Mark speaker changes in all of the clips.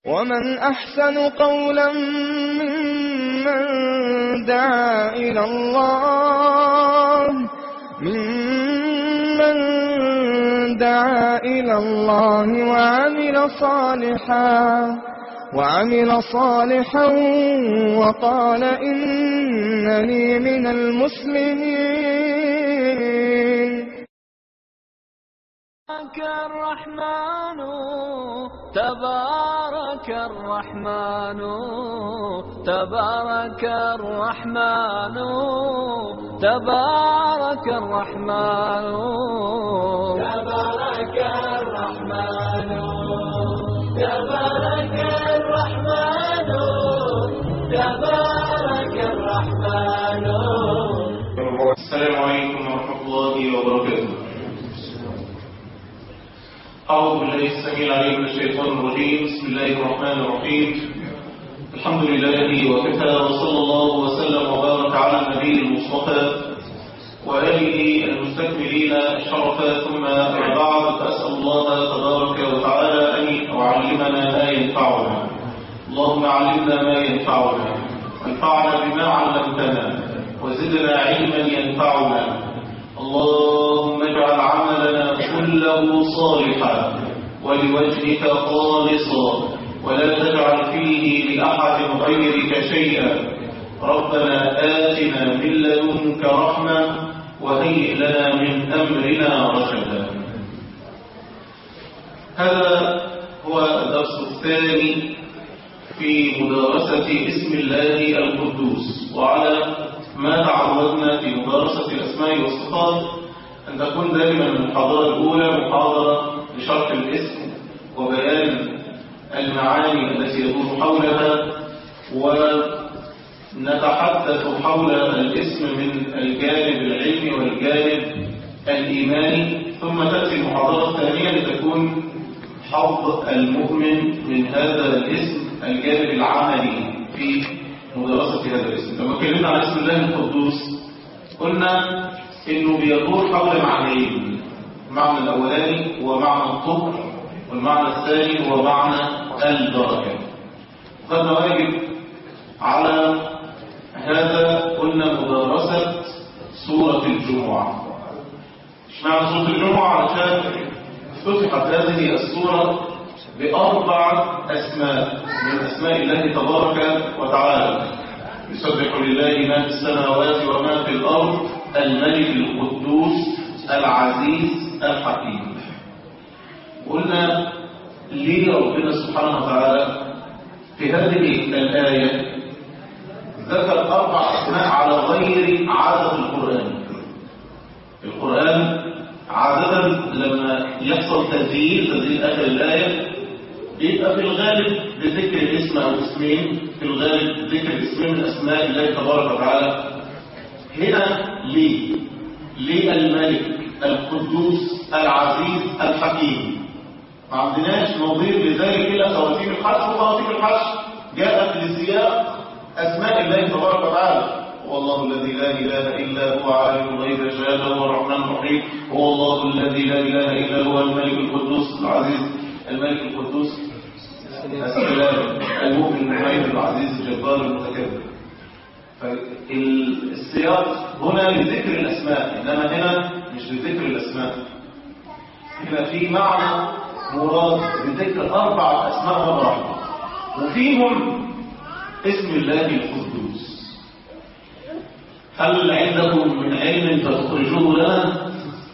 Speaker 1: ومن أحسن قولا ممن دعا إلى الله ممن دعا إلى الله وعمل صالحا وعمل صالحا وقال إنني من المسلمين
Speaker 2: تبارك الرحمن تبارك الرحمن تبارك الرحمن تبارك الرحمن تبارك الرحمن تبارك الرحمن تبارك الرحمن
Speaker 3: السلام عليكم ورحمة الله وبركاته أعوذ بالله السميع العليم من الشيطان الرجيم بسم الله الرحمن الرحيم الحمد لله وكفى وصلى الله وسلم وبارك على النبي المصطفى وآله المستكملين الشرفا ثم أما بعد فأسأل الله تبارك وتعالى أن يعلمنا ما ينفعنا اللهم علمنا ما ينفعنا وانفعنا بما علمتنا وزدنا علما ينفعنا اللهم اجعل عملنا كله صالحا ولوجهك خالصا ولا تجعل فيه لأحد غيرك شيئا ربنا آتنا من لدنك رحمة وهيئ لنا من أمرنا رشدا هذا هو الدرس الثاني في مدارسة اسم الله القدوس وعلى ما تعودنا في مدارسة الأسماء والصفات أن تكون دائما المحاضرة الأولى محاضرة لشرح الاسم وبيان المعاني التي يدور حولها ونتحدث حول الاسم من الجانب العلمي والجانب الإيماني ثم تأتي المحاضرة الثانية لتكون حظ المؤمن من هذا الاسم الجانب العملي في مدرسة هذا الاسم لما اتكلمنا عن اسم الله القدوس قلنا انه بيدور حول معنيين المعنى الاولاني هو معنى الطهر والمعنى الثاني هو معنى البركة خدنا واجب على هذا قلنا مدرسة سورة الجمعة اشمعنى سورة الجمعة علشان فتحت هذه السورة بأربع أسماء من أسماء الله تبارك وتعالى يسبح لله ما في السماوات وما في الأرض الملك القدوس العزيز الحكيم قلنا ليه ربنا سبحانه وتعالى في هذه الآية ذكر أربع أسماء على غير عادة القرآن القرآن عادة لما يحصل تسجيل تسجيل آخر الآية بيبقى في الغالب بذكر الاسم أو اسمين في الغالب ذكر اسمين من أسماء الله تبارك وتعالى هنا ليه ليه الملك القدوس العزيز الحكيم ما عندناش نظير لذلك إلا خواتيم الحج وخواتيم الحج جاءت لسياق أسماء الله تبارك وتعالى هو الله الذي لا إله إلا هو عالم الغيب الشهادة هو الرحمن الرحيم هو الله الذي لا إله إلا هو الملك القدوس العزيز الملك القدوس السلام المؤمن المهيمن العزيز الجبار المتكبر فالسياق هنا لذكر الأسماء إنما هنا مش لذكر الأسماء هنا في معنى مراد بذكر أربعة أسماء مرة واحدة وفيهم اسم الله القدوس هل عندكم من علم فتخرجوه لنا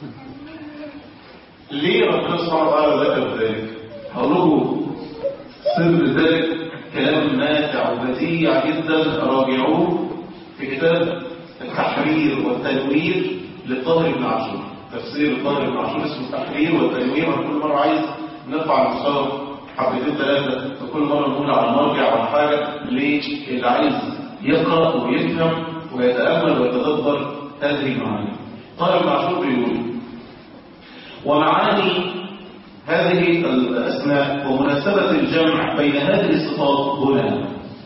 Speaker 3: ليه ربنا سبحانه وتعالى ذكر ذلك هقول لكم سر ذلك كلام نافع وبديع جدا راجعوه في كتاب التحرير والتنوير للطاهر بن عاشور تفسير الطاهر بن عاشور اسمه التحرير والتنوير انا كل مره عايز نرفع المستوى حبتين ثلاثه فكل مره نقول على مرجع وعلى حاجه للي عايز يقرا ويفهم ويتامل ويتدبر هذه المعاني طاهر بن عاشور بيقول ومعاني هذه الأسماء ومناسبة الجمع بين هذه الصفات هنا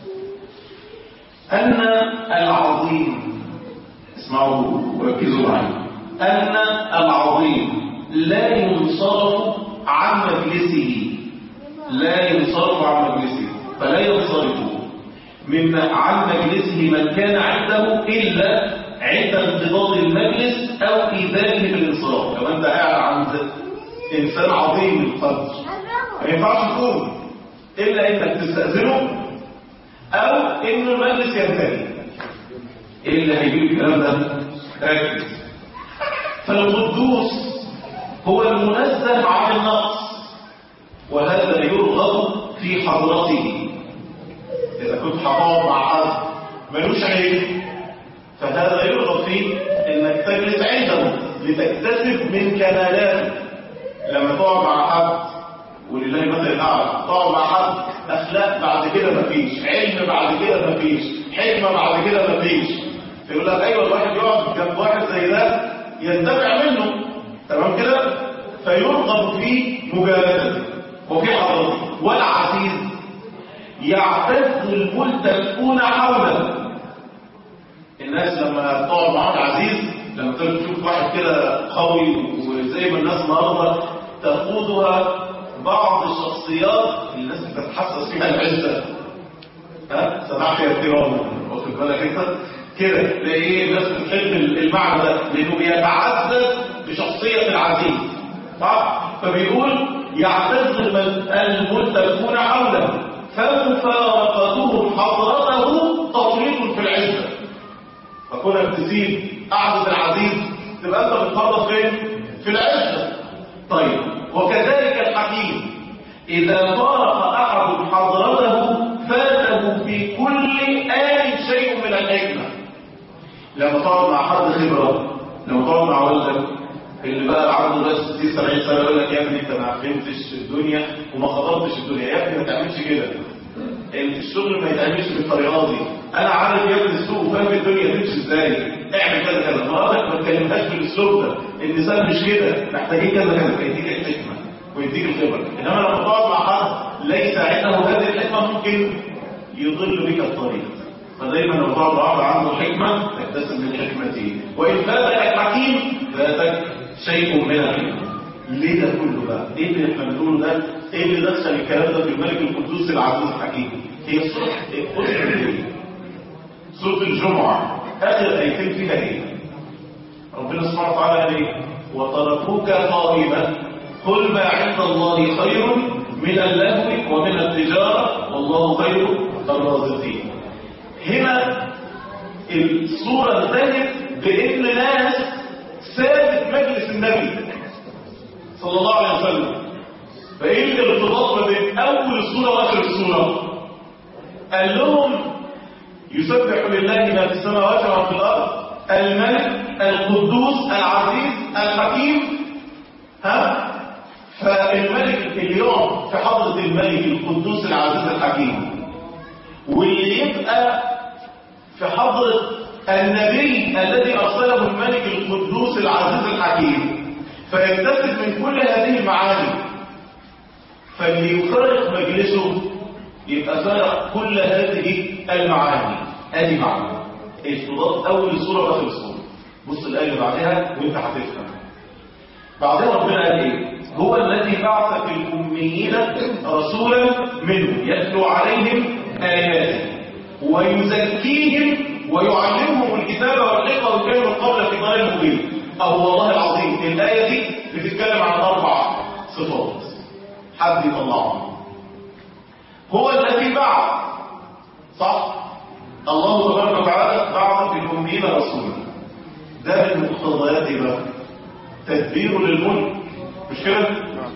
Speaker 3: أن العظيم اسمعوا وركزوا معي أن العظيم لا ينصرف عن مجلسه لا ينصرف عن مجلسه فلا ينصرف مما عن مجلسه من كان عنده إلا عند انقضاض المجلس أو إيذانه بالانصراف لو أنت قاعد عند إنسان عظيم القدر ما ينفعش تقوم إلا إنك تستأذنه أو إن المجلس ينتهي إيه اللي هيجيب الكلام ده؟ ركز فالقدوس هو المنزه عن النقص وهذا يرغب في حضرته إذا كنت هتقعد مع حد ملوش عيب فهذا يرغب فيه إنك تجلس عنده لتكتسب من كمالاته لما تقعد مع حد ولله مثل الأعلى تقعد مع حد أخلاق بعد كده مفيش علم بعد كده مفيش حكمة بعد كده مفيش يقول لك أيوة الواحد يقعد جنب واحد زي ده ينتفع منه تمام كده فيرغب في مجالسته وفي حضرته والعزيز يعتز الملتفون حوله الناس لما تقعد مع واحد عزيز لما تشوف واحد كده قوي وزي ما الناس النهارده تقودها بعض الشخصيات اللي الناس بتتحسس فيها العزه ها سمعت يا كرام واخد بالك انت كده تلاقيه الناس بتحب المعنى ده لانه بيتعزز بشخصيه العزيز صح فبيقول يعتز الملتفون حوله فمفارقتهم حضرته تطريق في العزه فكونك تسيب قعده العزيز تبقى انت بتفرط فين في العزه طيب وكذلك الحكيم اذا فارق احد حضرته فاته في كل آن شيء من الحكمه لما تقعد مع حد خبره لما تقعد مع والدك اللي بقى عنده بس 60 70 سنه يقول لك يا ابني انت ما فهمتش الدنيا وما خبرتش الدنيا يا ابني ما تعملش كده الشغل ما يتعملش بالطريقه دي انا عارف يا ابني السوق وفاهم الدنيا تمشي ازاي اعمل كذا كذا مراتك ما تكلمهاش بالاسلوب ده النساء مش كده محتاجين كذا كذا فيديك الحكمه ويديك الخبره انما لما تقعد مع حد ليس عنده هذه الحكمه ممكن يضل بك الطريق فدايما لو تقعد مع واحد عنده حكمه تكتسب من حكمته وان فاتك الحكيم فاتك شيء من الحكمه ليه ده كله بقى؟ ايه اللي احنا بنقوله ده؟ ايه اللي دخل الكلام ده في الملك القدوس العزيز الحكيم؟ هي سورة القدس سورة الجمعة آخر آيتين فيها ايه؟ ربنا سبحانه وتعالى قال ايه؟ وتركوك قائما قل ما عند الله خير من اللهو ومن التجارة والله خير الرازقين. هنا الصورة انتهت بإن ناس سابت مجلس النبي صلى الله عليه وسلم فايه الارتباط ما بين اول السوره واخر السوره قال لهم يسبح لله ما في السماوات وما في الارض الملك القدوس العزيز الحكيم ها فالملك اللي يقعد في حضره الملك القدوس العزيز الحكيم واللي يبقى في حضره النبي الذي ارسله الملك القدوس العزيز الحكيم فيكتسب من كل هذه المعاني فاللي يفرق مجلسه يبقى فرق كل هذه المعاني ادي معنى ارتباط اول الصوره واخر الصوره بص الايه اللي بعدها وانت هتفهم بعدها ربنا قال ايه هو الذي بعث في الاميين رسولا منهم يتلو عليهم اياته ويزكيهم ويعلمهم الكتاب والحكمه وكانوا قبل في ضلال مبين أو والله العظيم الآية دي بتتكلم عن أربع صفات حد يطلعهم هو الذي بعث صح الله تبارك وتعالى بعث في الأمين رسولا ده من مقتضيات ايه بقى تدبير للملك مش كده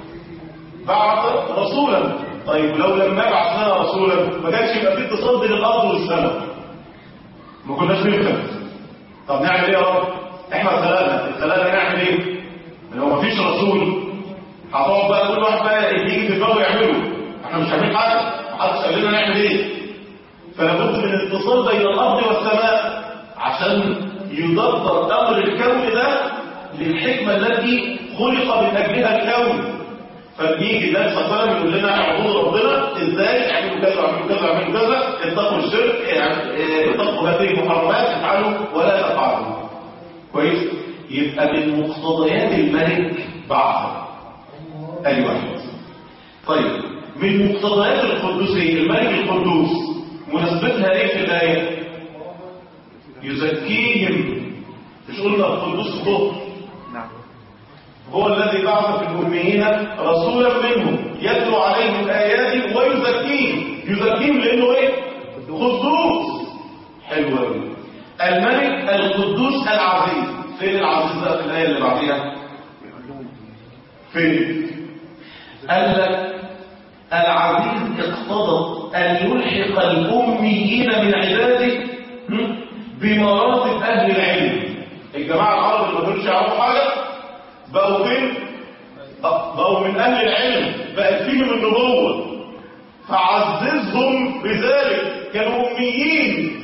Speaker 3: بعث رسولا طيب لو لما يبعث لنا رسولا ما كانش يبقى في اتصال بين الارض والسماء ما كناش نفهم طب نعمل ايه يا رب احنا اتخلقنا اتخلقنا نعمل ايه لو ما فيش رسول هتقعد بقى كل واحد بقى يجي في دماغه يعمله احنا مش عاملين حاجه محدش قال لنا نعمل ايه فلابد من اتصال بين الارض والسماء عشان يدبر امر الكون ده للحكمه التي خلق من اجلها الكون فبيجي النبي صلى الله عليه وسلم يقول لنا اعبدوا ربنا ازاي اعملوا كذا اعملوا كذا اعملوا كذا اتقوا الشرك يعني اتقوا هذه المحرمات افعلوا ولا تفعلوا كويس يبقى من مقتضيات الملك بعض ادي واحد طيب من مقتضيات القدوسية الملك القدوس مناسبتها ايه في الآية يزكيهم مش قلنا القدوس طهر هو الذي بعث في الأميين رسولا منهم يتلو عليهم آياته ويزكيهم يزكيهم لأنه ايه قدوس حلو قوي الملك القدوس العزيز فين العزيز بقى في الآية اللي بعديها فين قال لك العزيز اقتضى أن يلحق الأميين من عباده هم؟ بمراتب أهل العلم الجماعة العرب اللي ما كانوش يعرفوا حاجة بقوا فين؟ آه، بقوا من أهل العلم بقت فيهم النبوة فعززهم بذلك كانوا أميين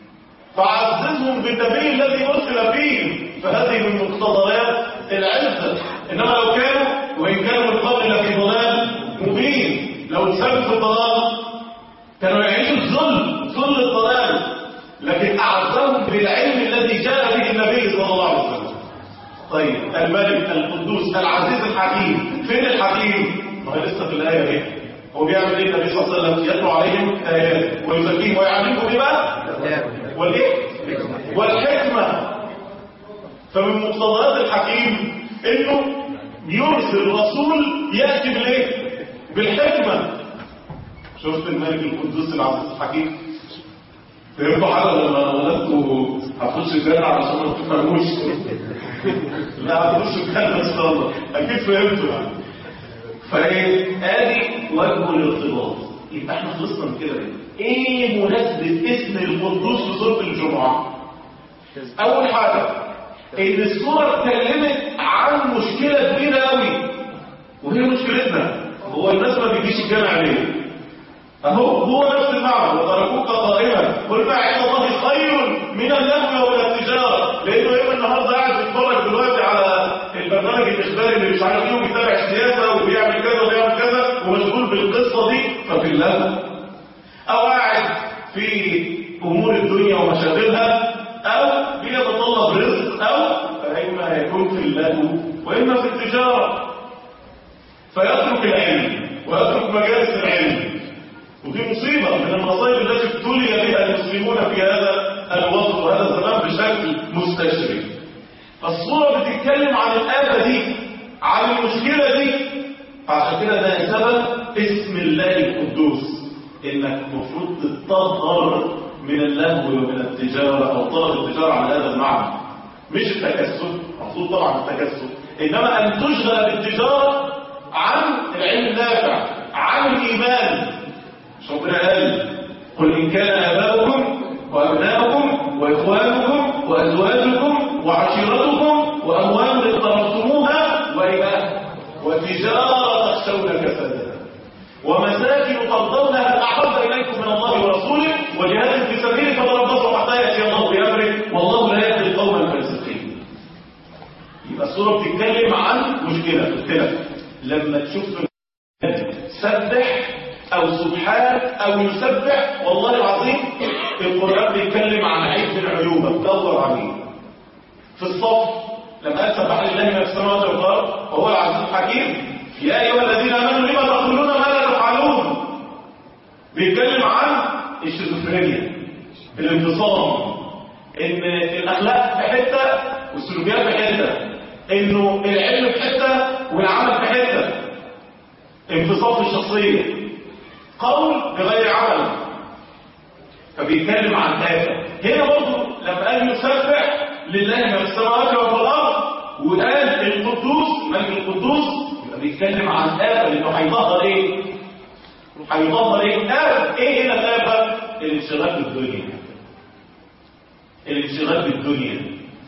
Speaker 3: فعززهم بالنبي الذي أرسل فيهم فهذه من مقتضيات العزة إنما لو كانوا وإن كانوا من قبل لفي ضلال مبين لو اتسبب في الضلال كانوا يعيشوا الظلم ظل الضلال لكن أعزهم بالعلم الذي جاء به النبي صلى الله عليه وسلم طيب الملك القدوس العزيز الحكيم فين الحكيم؟ ما هي لسه في الآية اهي هو بيعمل ايه النبي صلى الله عليه وسلم يتلو عليهم آيات ويزكيهم ويعلمهم بما والايه والحكمة فمن مقتضيات الحكيم انه يرسل رسول يأتي بالايه بالحكمة شفت الملك القدوس العزيز الحكيم فهمتوا حاجة لما ولدتوا هتخش الجنة علشان ما تفهموش لا هتخش الجنة ان شاء الله اكيد فهمتوا يعني فايه ادي وجه الارتباط يبقى احنا خلصنا من كده ايه ايه مناسبة اسم القدوس في سورة الجمعة اول حاجة ان السورة اتكلمت عن مشكلة كبيرة قوي وهي مشكلتنا هو الناس ما بيجيش الجامع ليه اهو هو نفس المعنى وتركوك قائما قل ما عند الله خير من اللهو ومن التجاره لانه ايه النهارده قاعد بيتفرج دلوقتي على البرنامج الاخباري اللي مش عارف ايه وبيتابع السياسه وبيعمل كذا وبيعمل كذا ومشغول بالقصه دي ففي اللهو او قاعد في امور الدنيا ومشاغلها او بيتطلب رزق او فاما يكون في اللهو واما في التجاره فيترك العلم ويترك مجالس العلم ودي مصيبة من المصائب التي ابتلي بها المسلمون في هذا الوقت وهذا الزمان بشكل مستشري فالصورة بتتكلم عن الآفة دي عن المشكلة دي فعشان كده ده سبب اسم الله القدوس انك المفروض تتطهر من اللهو ومن التجارة او طلب التجارة على هذا المعنى مش التكسب مقصود طبعا التكسب انما ان تشغل بالتجارة عن العلم النافع عن الايمان مش ربنا قال قل إن كان آباؤكم وأبناؤكم وإخوانكم وأزواجكم وعشيرتكم وأموال اقترفتموها وإيه وتجارة تخشون كسادها ومساكن ترضونها أحب إليكم من الله ورسوله وجهاد في سبيله فتربصوا حتى يأتي الله بأمره والله لا يهدي القوم الفاسقين يبقى السورة بتتكلم عن مشكلة مشكلة لما تشوف سبح او سبحان او يسبح والله العظيم القرآن بيتكلم عن عيب من عيوبك دور عليه في الصف لما قال سبح لله من السماوات والارض وهو العزيز الحكيم يا ايها الذين امنوا لما تقولون ما لا تفعلون بيتكلم عن الشيزوفرينيا الانفصام ان الاخلاق في حته والسلوكيات في حته انه العلم في حته والعمل في حته انفصام في الشخصيه قول بغير عمل فبيتكلم عن آفة هنا برضه لما قال يسبح لله من السماوات والأرض وقال القدوس ملك القدوس يبقى بيتكلم عن آفة لأنه هيظهر إيه؟ هيظهر إيه؟ آفة إيه هنا الآفة؟ الانشغال بالدنيا الانشغال بالدنيا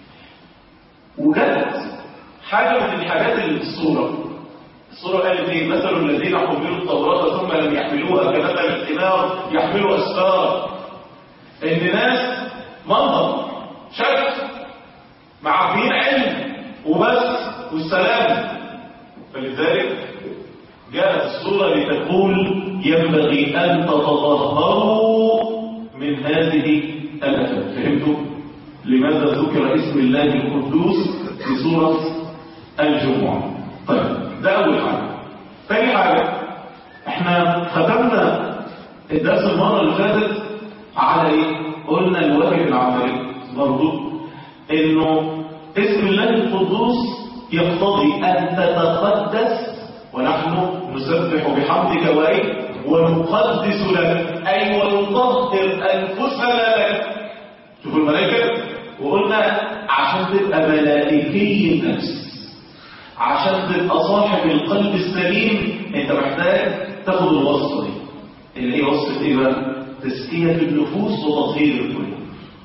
Speaker 3: وجدت حاجة من الحاجات اللي في الصورة الصورة قالت ايه مثل الذين حملوا التوراة ثم لم يحملوها كمثل الثمار يحملوا أسفار إن ناس منظر شكل معبين علم وبس والسلام فلذلك جاءت الصورة لتقول ينبغي أن تتطهروا من هذه الأفات فهمتوا؟ لماذا ذكر اسم الله القدوس في سورة الجمعة طيب ده أول حاجة ثاني حاجة احنا احنا ختمنا الدرس المرة اللي فاتت على ايه؟ قلنا الواجب العملي برضو انه اسم الله القدوس يقتضي ان تتقدس ونحن نسبح بحمدك وايه؟ ونقدس لك اي ونطهر انفسنا لك شوفوا الملائكة وقلنا عشان تبقى ملائكي النفس عشان تبقى صاحب القلب السليم انت محتاج تاخد الوصفة دي اللي هي وصفة ايه بقى؟ تزكية النفوس وتطهير القلوب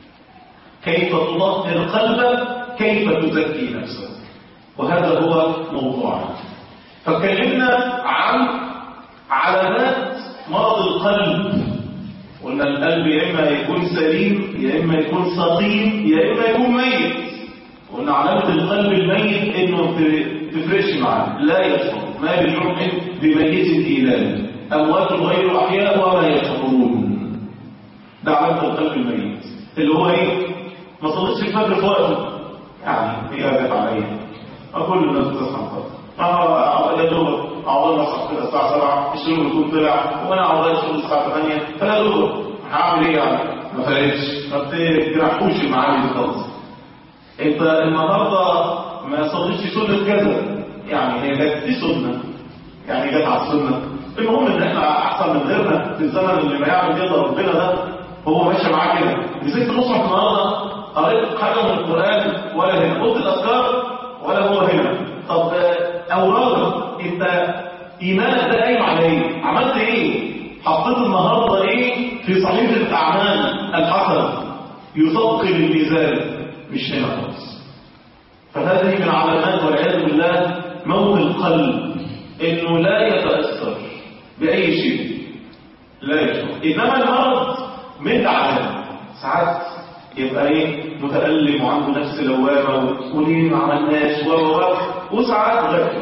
Speaker 3: كيف تطهر قلبك كيف تزكي نفسك وهذا هو موضوعنا فاتكلمنا عن علامات مرض القلب قلنا القلب يا اما يكون سليم يا اما يكون سقيم يا اما يكون ميت قلنا علامه القلب الميت انه تفرش معاه لا يشعر ما بجرح بميت ايلان اموات غير احياء وما يشعرون ده علامه القلب الميت اللي هو ايه ما صليتش الفجر في وقته يعني هي جت عليا كل الناس بتصحى الفجر اه يا دوب عقبال ما اصحى كده الساعه 7 الشغل يكون طلع وانا عقبال الشغل الساعه 8 فلا دوب هعمل ايه يعني ما فرقتش ما بتجرحوش المعاني دي خالص انت النهارده ما صليتش سنه كذا يعني هي جت دي سنه يعني جت على السنه المهم ان احنا احسن من غيرنا في الزمن اللي ما يعمل كده ربنا ده هو ماشي معاه كده مسكت مصحف النهارده قريت حاجه من القران ولا هنا قلت الاذكار ولا هو هنا طب اورادك انت ايمانك ده قايم على ايه عملت ايه حطيت النهارده ايه في صحيفه الاعمال الحسنه يثقل الميزان مش هنا خالص فهذه من علامات والعياذ بالله موت القلب انه لا يتاثر باي شيء لا يشعر انما المرض من علامه ساعات يبقى ايه متألم وعنده نفس لوامة وليه ما عملناش و و وساعات غفل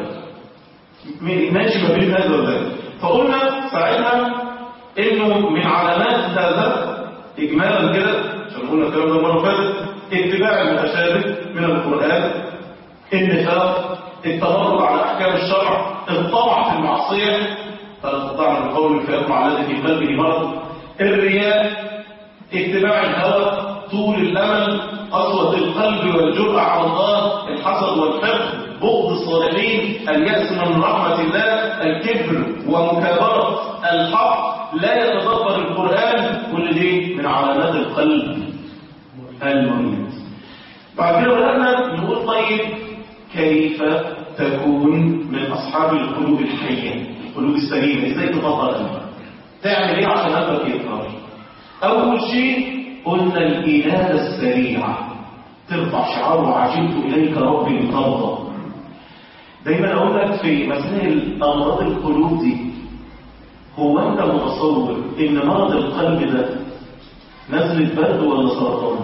Speaker 3: ماشي ما بين هذا وذاك فقلنا ساعتها انه من علامات هذا اجمالا كده عشان قلنا الكلام ده المره فاتت اتباع المتشابه من القران النفاق التمرد على احكام الشرع الطمع في المعصيه فلا تطعن القول فيطمع الذي في قلبه مرض الرياء اتباع الهوى طول الامل قسوه القلب والجرأه على الله الحسد والحقد بغض الصالحين اليأس من رحمة الله الكبر ومكابرة الحق لا يتدبر القرآن كل دي من علامات القلب المريض بعد كده بدأنا نقول طيب كيف تكون من أصحاب القلوب الحية القلوب السليمة ازاي تطهر قلبك تعمل ايه عشان قلبك يطهر أول شيء قلنا الإنابة السريعة ترفع شعار وعجبت إليك ربي لترضى دايما اقول لك في مسائل امراض القلوب دي هو انت متصور ان مرض القلب ده نزلة برد ولا سرطان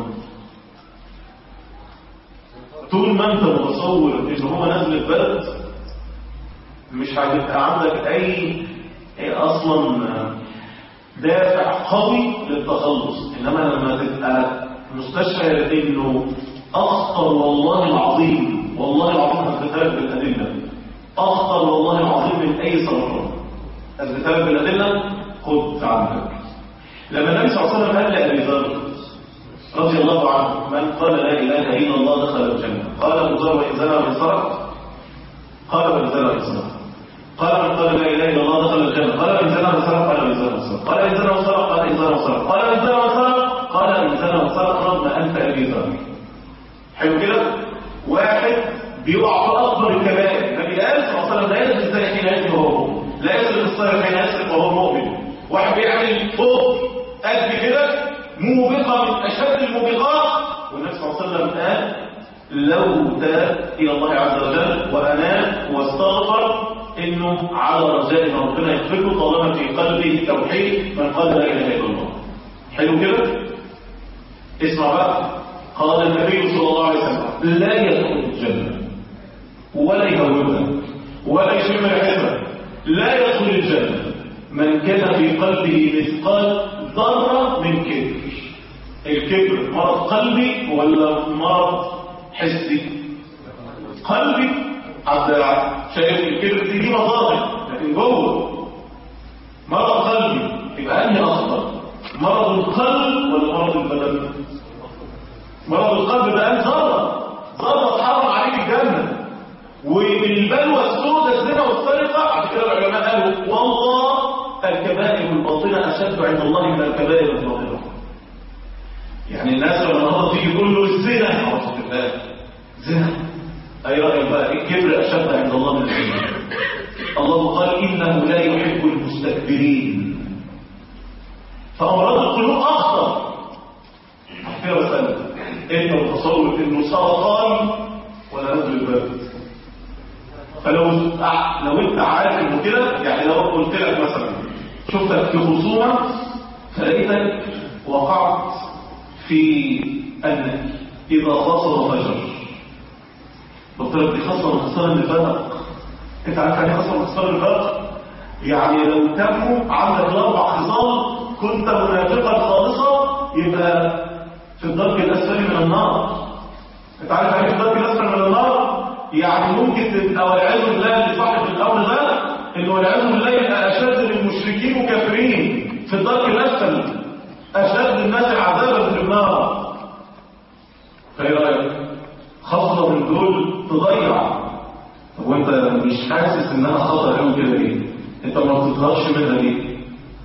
Speaker 3: طول ما انت متصور ان هو نزلة برد مش هيبقى عندك اي, أي اصلا دافع قوي للتخلص انما لما تبقى مستشعر انه اخطر والله العظيم والله العظيم هتتابع بالأدلة أخطر والله العظيم من أي سرطان هتتابع بالأدلة خد عندك لما النبي صلى الله عليه وسلم قال لأبي ذر رضي الله عنه من قال لا إله إلا الله دخل الجنة قال أبو ذر وإن زنى وإن سرق قال وإن زنى وإن سرق قال من قال لا إله إلا الله دخل الجنة قال وإن زنى وإن سرق قال وإن زنى وإن سرق قال وإن زنى وإن سرق قال وإن زنى وإن سرق قال وإن زنى وإن سرق قال وإن زنى وإن سرق رغم أنت أبي ذر حلو كده واحد بيقع في اكبر الكبائر النبي قال صلى الله عليه وسلم لا يسرق الزاني حين يزني وهو مؤمن لا يسرق السارق حين يسرق وهو مؤمن واحد بيعمل فوق قد كده موبقه من اشد الموبقات والنبي صلى الله عليه وسلم قال لو تاب الى الله عز وجل واناب واستغفر انه على رجاء ان ربنا يغفره طالما في قلبه التوحيد من قال لا اله الا الله حلو كده اسمع بقى قال النبي صلى الله عليه وسلم لا يدخل الجنة ولا يهوبها ولا يشم ريحتها لا يدخل الجنة من كان في قلبه مثقال ذرة من كبر الكبر مرض قلبي ولا مرض حسي قلبي حتى شايف الكبر دي مظاهر لكن جوه يبقى أنهي أخطر مرض القلب ولا مرض البدن مرض القلب بقى ذرة ذرة تحرم عليك الجنة والبلوى السوداء الزنا والسرقة عشان كده العلماء قالوا والله الكبائر الباطنة أشد عند الله من الكبائر الظاهرة يعني الناس لما النهارده تيجي تقول له الزنا أعوذ بالله زنا أي رأيك بقى الكبر أشد عند الله من الزنا الله قال إنه لا يحب المستكبرين فأمراض القلوب أخطر عشان كده بسألك أنت متصور إنه سرطان ولا نزل البرد فلو لو انت عارف انه كده يعني لو قلت لك مثلا شفتك في خصومه فلقيتك وقعت في انك اذا خسر فجر قلت لك دي خسر خسر الفرق انت عارف يعني خسر خسر الفرق يعني لو تموا عندك الاربع خصال كنت منافقا خالصا يبقى في الدرك الاسفل من النار انت عارف يعني في الدرك الاسفل من النار يعني ممكن تبقى والعياذ بالله لصاحب الامر ده انه والعياذ بالله يبقى اشد من المشركين وكافرين في الدرك الاسفل اشد الناس عذابا في النار فايه رايك خاصه من دول تضيع طب وانت مش حاسس انها خطر قوي كده ليه انت ما بتظهرش منها ليه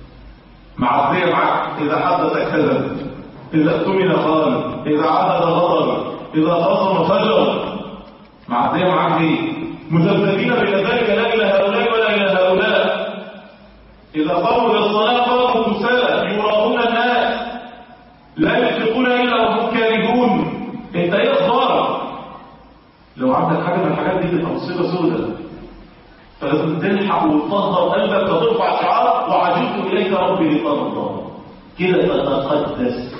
Speaker 3: معديه معاك اذا حدث كذب اذا اؤتمن خان اذا عهد غدر اذا خصم فجر معديه معاك ليه مذبذبين بين ذلك لا الى هؤلاء ولا الى هؤلاء اذا قاموا الى الصلاه قاموا كسالى يراؤون الناس لا ينفقون الا وهم كارهون انت ايه اخبارك لو عندك حاجه من الحاجات دي تبقى مصيبه سوداء فلازم تلحق وتطهر قلبك وترفع شعارك وعجبت اليك ربي لترضى كده تتقدس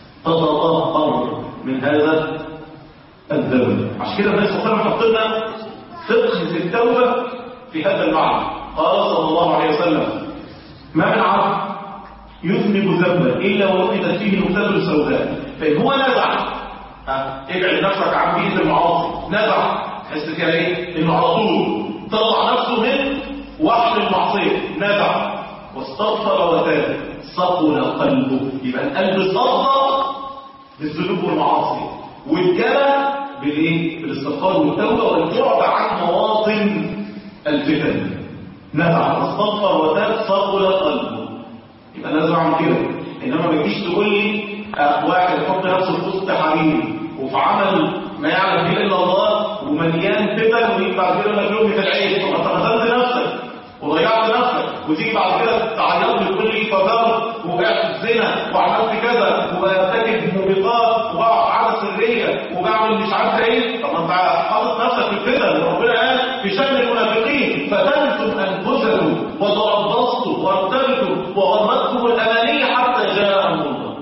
Speaker 3: تتطهر من هذا الذنب عشان كده النبي صلى الله عليه وسلم حط لنا فقه في التوبه في هذا المعنى قال صلى الله عليه وسلم ما من عبد يذنب ذنبا الا ووجدت فيه نكته سوداء فان هو نزع ابعد نفسك عن بيئه المعاصي نزع تحس كده ايه انه على طول طلع نفسه من وحش المعصيه نزع واستغفر وتاب صقل قلبه يبقى القلب صدى بالذنوب والمعاصي والجلى بالايه بالاستغفار والتوبه والبعد عن مواطن الفتن نزع واستغفر وتاب صقل قلبه يبقى لازم اعمل كده انما ما تجيش تقول لي آه، واحد يحط نفسه في وسط حريم وفي عمل ما يعلم به الا الله ومليان فتن ويجي بعد كده يقول لك لقمه العيش طب انت قتلت نفسك وضيعت نفسك وتيجي بعد كده تعيط لي تقول لي فجرت وقعت في الزنا وعملت كذا وارتكب موبقات وبقع في عاده سريه وبعمل مش عارف ايه طب ما انت حاطط نفسك في الفتن وربنا قال في شان المنافقين فتنتم انفسكم وتربصتم وارتبتم وغرتكم الاماني حتى جاء امر الله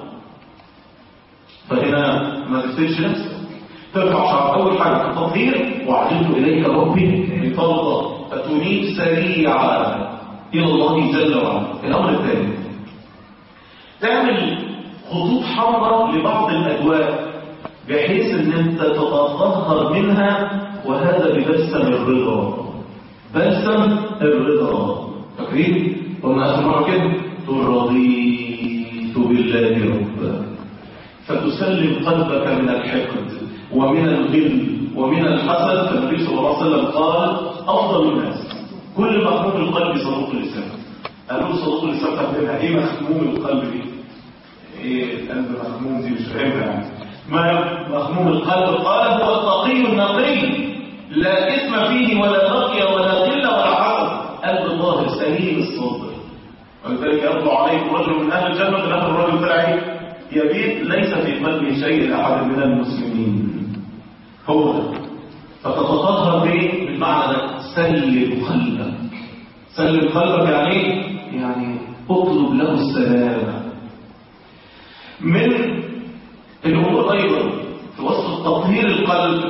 Speaker 3: فهنا ما تفتنش نفسك ترفع شعر اول حاجه التطهير وعجلت اليك ربي لترضى فتنيب سريعا الى الله جل وعلا الامر الثاني تعمل خطوط حمراء لبعض الادواء بحيث ان انت تتطهر منها وهذا ببلسم الرضا بلسم الرضا فاكرين قلنا اخر مره كده تقول رضيت بالله ربا فتسلم قلبك من الحقد ومن الغل ومن الحسد فالنبي صلى الله عليه وسلم قال افضل الناس كل مخموم القلب صدوق اللسان قالوا صدوق اللسان فاهمها ايه مخموم القلب دي ايه القلب مخموم دي مش فاهمها يعني ما مخموم القلب قال هو التقي النقي لا اثم فيه ولا بقي ولا غل ولا حسد قلب الله سليم الصدر ولذلك يطلع عليكم رجل من اهل الجنه من اهل الرجل طلع يبيت ليس في قلبه شيء لاحد من المسلمين هو ده فتتطهر به بالمعنى ده سلم قلبك سلم قلبك يعني ايه؟ يعني اطلب له السلامه من الامور ايضا في وسط تطهير القلب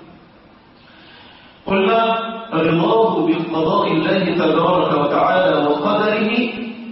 Speaker 3: قلنا رضاه بقضاء الله تبارك وتعالى وقدره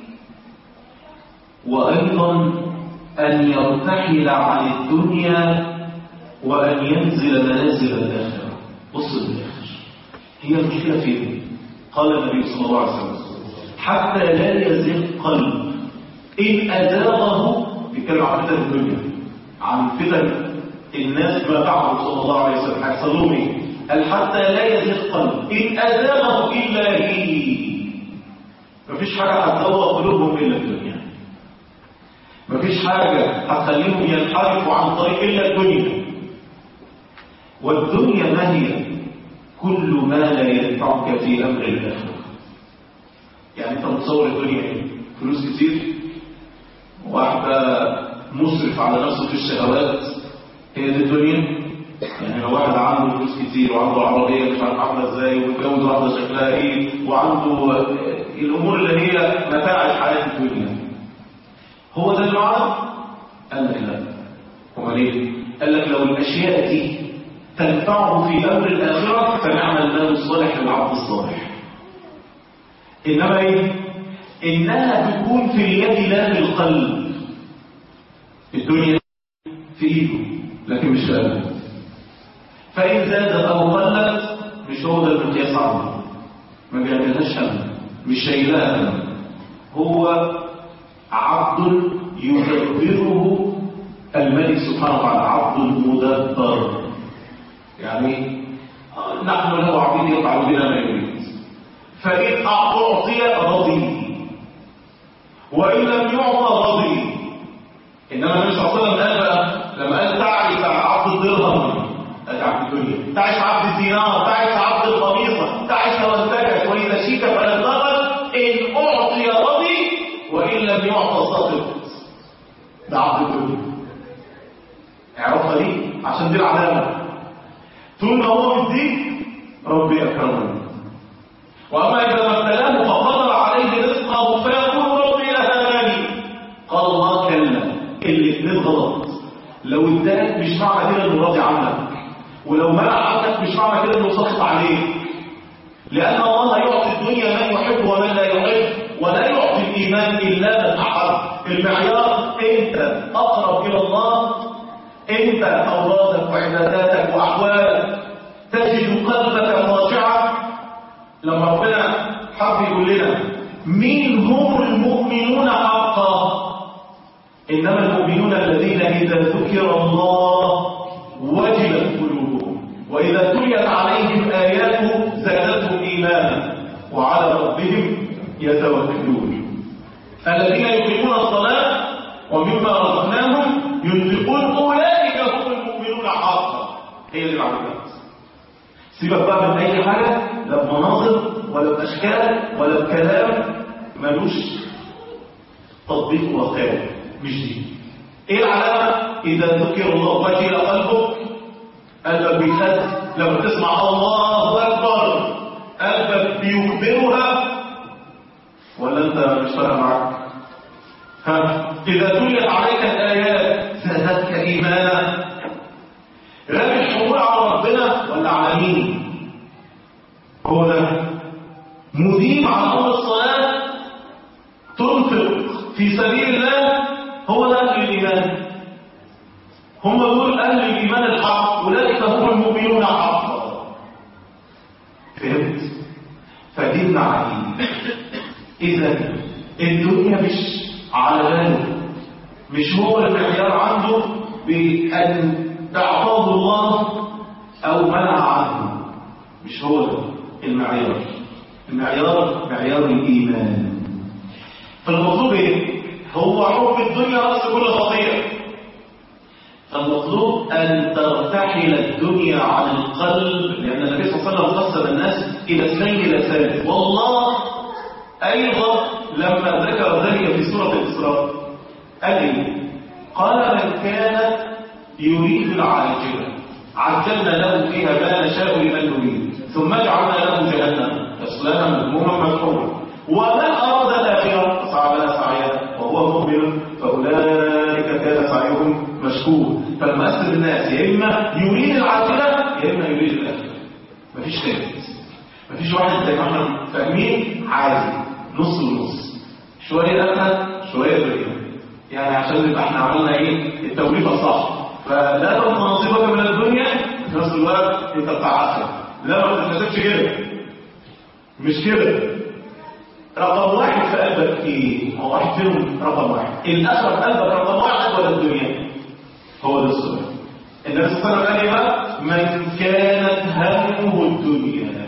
Speaker 3: وايضا ان يرتحل عن الدنيا وان ينزل منازل الاخره بص للاخر هي المشكله فين قال النبي صلى الله عليه وسلم حتى لا يزيغ قلب إن أزاغه بيتكلم عن فتن الدنيا عن فتن الناس ما بعد صلى الله عليه وسلم هيحصل لهم ايه؟ قال حتى لا يزيغ قلب إن أزاغه إلا هي مفيش حاجة هتدور قلوبهم إلا الدنيا مفيش حاجة هتخليهم ينحرفوا عن طريق إلا الدنيا والدنيا ما هي كل ما لا ينفعك في أمر الآخرة يعني أنت متصور الدنيا إيه؟ فلوس كتير واحدة مسرف على نفسه في الشهوات هي دي الدنيا يعني لو واحد عنده فلوس كتير وعنده عربية مش عارف عاملة ازاي ومتجوز واحدة شكلها ايه وعنده الأمور اللي هي متاع الحياة الدنيا هو ده المعنى؟ قال لك لا هو ليه؟ قال لك لو الأشياء دي تنفعه في أمر الآخرة فنعم المال الصالح للعبد الصالح إنما إيه؟ إنها تكون في اليد لا في القلب الدنيا في إيده لكن مش في قلبه فإن زادت أو قلت مش هو ده المقياس عنه ما بيعملهاش هم مش شايلها هم هو عبد يدبره الملك سبحانه وتعالى عبد مدبر يعني نحن له عبيد يفعل بنا ما يريد فإن أعطي رضي وإن لم يعطى رضي إنما النبي صلى الله عليه وسلم قال بقى لما قال تعرف عبد الدرهم قال عبد الدنيا تعيش عبد الدينار تعيش عبد الخميصة تعيش وانتجت وإذا شيك فلا تغل إن أعطي رضي وإن لم يعطى سقط ده عبد الدنيا اعرفها دي عشان دي العلامة طول ما هو مديك ربي أكرمني وأما إذا ما ابتلاه فقدر عليه رزقه فيقول ربي أهانني قال الله كلا الاثنين غلط لو اداك مش معنى كده انه راضي عنك ولو منع عنك مش معنى كده انه سخط عليك لأن الله يعطي الدنيا من يحب ومن لا يحب ولا يعطي الإيمان إلا من أحب المعيار أنت أقرب إلى الله أنت أورادك وعباداتك وأحوالك تجد قلبك راجعا لما ربنا حب يقول لنا مين هم المؤمنون حقا إنما المؤمنون الذين إذا ذكر الله وجلت قلوبهم وإذا تليت عليهم آياته زادتهم إيمانا وعلى ربهم يتوكلون الذين يقيمون الصلاة ومما رزقناهم ينفقون أولئك هم المؤمنون حقا هي دي العقيدة سيبك بقى من أي حاجة لا بمناظر ولا بأشكال ولا بكلام ملوش تطبيق واقعي مش دي ايه العلامة اذا ذكر الله وجل قلبك قلبك بيخد لما تسمع الله اكبر قلبك بيكبرها ولا انت مش فاهم معاك ها اذا تليت عليك الايات زادتك ايمانا رامي الحمول على ربنا ولا على مين هو ده مديم على امر الصلاه تنفق في سبيل الله هو ده أهل الإيمان هم دول أهل الإيمان الحق أولئك هم المؤمنون حقا فهمت؟ فدي المعاني إذا الدنيا مش على باله مش هو المعيار عنده بأن تعطاه الله أو منع عنه مش هو ده المعيار المعيار معيار الإيمان فالمطلوب ايه هو حب الدنيا رأس كل خطيئة فالمطلوب أن ترتحل الدنيا عن القلب لأن النبي صلى الله عليه وسلم قسم الناس إلى اثنين إلى ثالث والله أيضا لما ذكر ذلك في سورة الإسراء قال إيه؟ قال من كان يريد العاجلة عجلنا له فيها ما نشاء لمن نريد ثم جعلنا له جهنم يصلاها مذموما مدحورا ومن أراد الآخرة فسعى لها سعيها وهو مؤمن فأولئك كان سعيهم مشكور فالمؤثر الناس يا إما يريد العاجلة يا إما يريد الآخرة مفيش ثالث مفيش واحد زي ما احنا فاهمين عادي نص ونص شوية أسهل شوية دنيا يعني عشان نبقى احنا عملنا ايه التوليفة الصح فلا تاخد نصيبك من الدنيا في نفس الوقت انت بتاع اخره لا ما تتحسبش كده مش كده رقم واحد في قلبك ايه؟ هو واحد فيهم رقم واحد الاخره في قلبك رقم واحد ولا الدنيا؟ هو ده السؤال النبي صلى الله عليه وسلم قال ايه بقى؟ من كانت همه الدنيا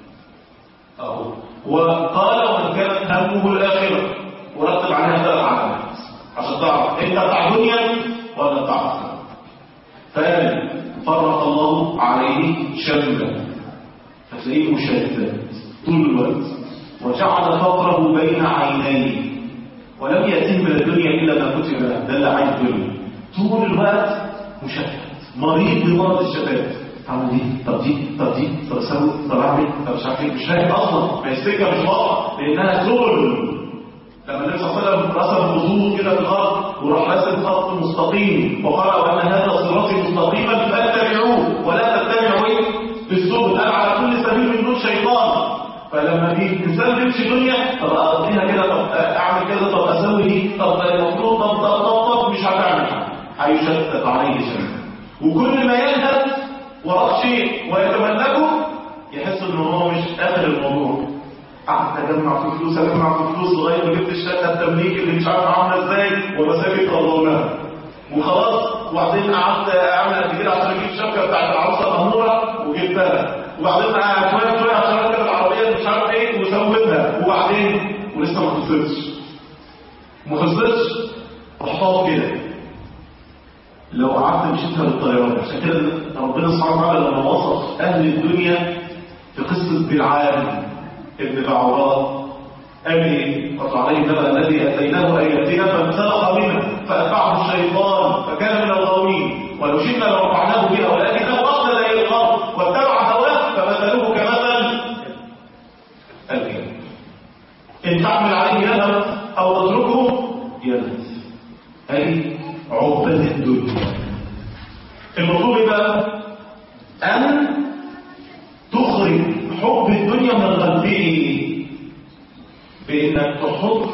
Speaker 3: اهو وقال ومن كانت همه الاخره ورتب عليها ثلاث علامات عشان تعرف انت بتاع دنيا ولا بتاع اخره فقال فرق الله عليه شملا فتلاقيه مشتت طول الوقت وجعل فقره بين عينيه ولم يأتيه من الدنيا إلا ما كتب له ده اللي عايز الدنيا طول الوقت مشتت مريض بمرض الشتات اعمل ايه؟ طب دي طب دي طب اسوي طب اعمل طب مش عارف ايه مش فاهم اصلا ما السكه مش واضحه لانها كل لما النبي صلى الله عليه وسلم رسم خطوط كده في الارض وراح رسم خط مستقيم وقال وان هذا صراطي مستقيما فاتبعوه ولا تتبعوا ايه؟ بالسبل قال على كل سبيل من دون شيطان فلما دي الانسان بيمشي دنيا طب اقضيها كده طب اعمل كده طب اسوي دي طب المفروض طب طب طب, طب مش هتعمل حاجه هيشتت عليه شيء وكل ما يذهب وراه شيء ويتملكه يحس ان هو مش اخر الموضوع قعدت اجمع في فلوس اجمع في فلوس لغايه ما جبت الشقه التمليك اللي مش عارف عامله ازاي ومساكن طلعوناها وخلاص وبعدين قعدت اعمل قد كده عشان اجيب الشبكه بتاعت العروسه الاموره وجبتها وبعدين قعدت شويه شويه عشان اركب العربيه اللي مش عارف ايه وسويتها وبعدين ولسه ما خلصتش ما خلصتش رحتها كده لو قعدت مشيتها بالطيران عشان كده ربنا سبحانه وتعالى لما وصف اهل الدنيا في قصه بلعام ابن بعورات قال ايه؟ قطع عليه النبأ الذي اتيناه اياتنا فانسلخ منها فاتبعه الشيطان فكان من الغاوين ولو شئنا لرفعناه بها ولكنه اخلد الى الارض واتبع هواه فمثله كمثل الكلب ان تعمل عليه يذهب او تتركه يذهب اي عقبة الدنيا المطلوب ايه بقى ان تخرج حب الدنيا من قلبه بانك تحط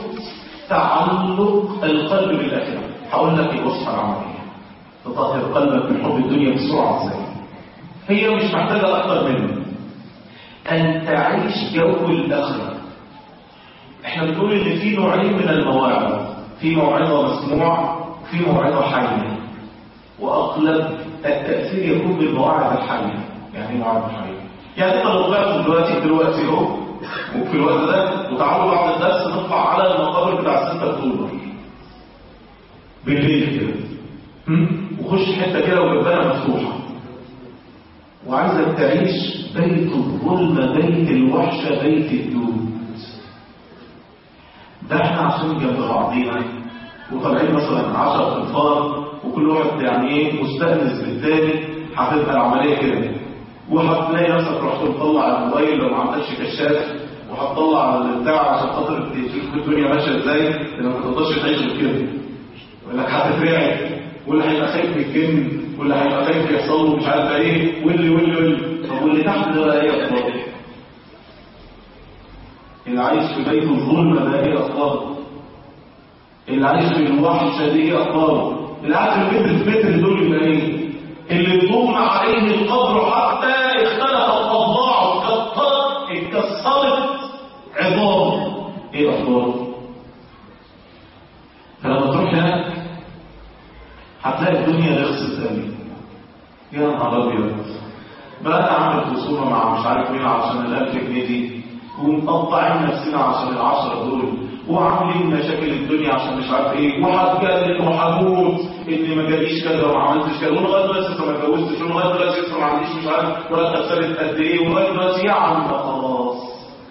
Speaker 3: تعلق القلب بالاخره هقول لك الوصفه العمليه تطهر قلبك من حب الدنيا بسرعه ازاي هي مش محتاجه اكتر منه ان تعيش جو الاخره احنا بنقول ان في نوعين من المواعظ في موعظه مسموع وفي موعظه حيه واغلب التاثير يكون بالمواعظ الحيه يعني ايه موعظه حيه يعني انت لو طلعت دلوقتي دلوقتي اهو وفي الوقت ده وتعالوا بعد الدرس نطلع على المقابر بتاع 6 اكتوبر بالليل كده وخش حته كده وجبانه مفتوحه وعايزك تعيش بيت الظلمه بيت الوحشه بيت الدود ده احنا عشان جنب بعضينا وطالعين مثلا 10 انفار وكل واحد يعني ايه مستانس بالتاني هتبقى العمليه كده وهتلاقي نفسك رحت مطلع الموبايل لو ما عندكش كشاف وهتطلع البتاع عشان خاطر تشوف الدنيا ماشيه ازاي لان ما تقدرش تعيش غير كده يقول لك هتترعب واللي هيبقى خايف من الجن واللي هيبقى خايف يحصل له مش عارف ايه واللي واللي واللي طب واللي تحت ده بقى ايه اخباره؟ اللي عايش في بيت الظلمه ده ايه اخباره؟ اللي عايش في الوحشه دي ايه اخباره؟ اللي قاعد في المتر في متر دول يبقى ايه؟ اللي ضم عليه القبر حتى اختلفت اضلاعه اتكسرت عظامه ايه اخباره فلما تروح هناك هتلاقي الدنيا رخصت قوي يا نهار ابيض بقى انا عامل خصومه مع مش عارف مين عشان ال1000 جنيه دي ومقطعين نفسنا عشان العشرة دول وعاملين مشاكل الدنيا عشان مش عارف ايه وهتجلد وهموت اني ما جاليش كذا وما عملتش كذا ولغايه دلوقتي لسه ما اتجوزتش ولغايه دلوقتي لسه ما عنديش مش عارف مرتب ثابت قد ايه ولغايه دلوقتي يا عم خلاص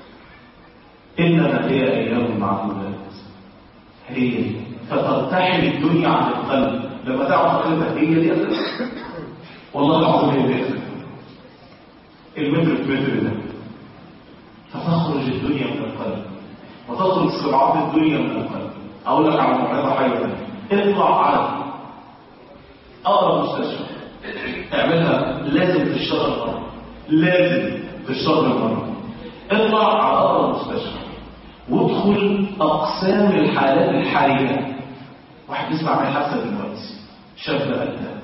Speaker 3: انما هي ايام معدودات هي فترتحل الدنيا عن القلب لما تعرف اخرتها هي دي اخرتها والله العظيم هي دي اخرتها المتر في متر ده فتخرج الدنيا من القلب وتخرج سرعات الدنيا من القلب اقول لك على موعظه حيه اطلع على اقرب مستشفى اعملها لازم في الشهر مره لازم في الشهر مره اطلع على اقرب مستشفى وادخل اقسام الحالات الحرجه واحد بيسمع معايا حادثه دلوقتي شاب قلبه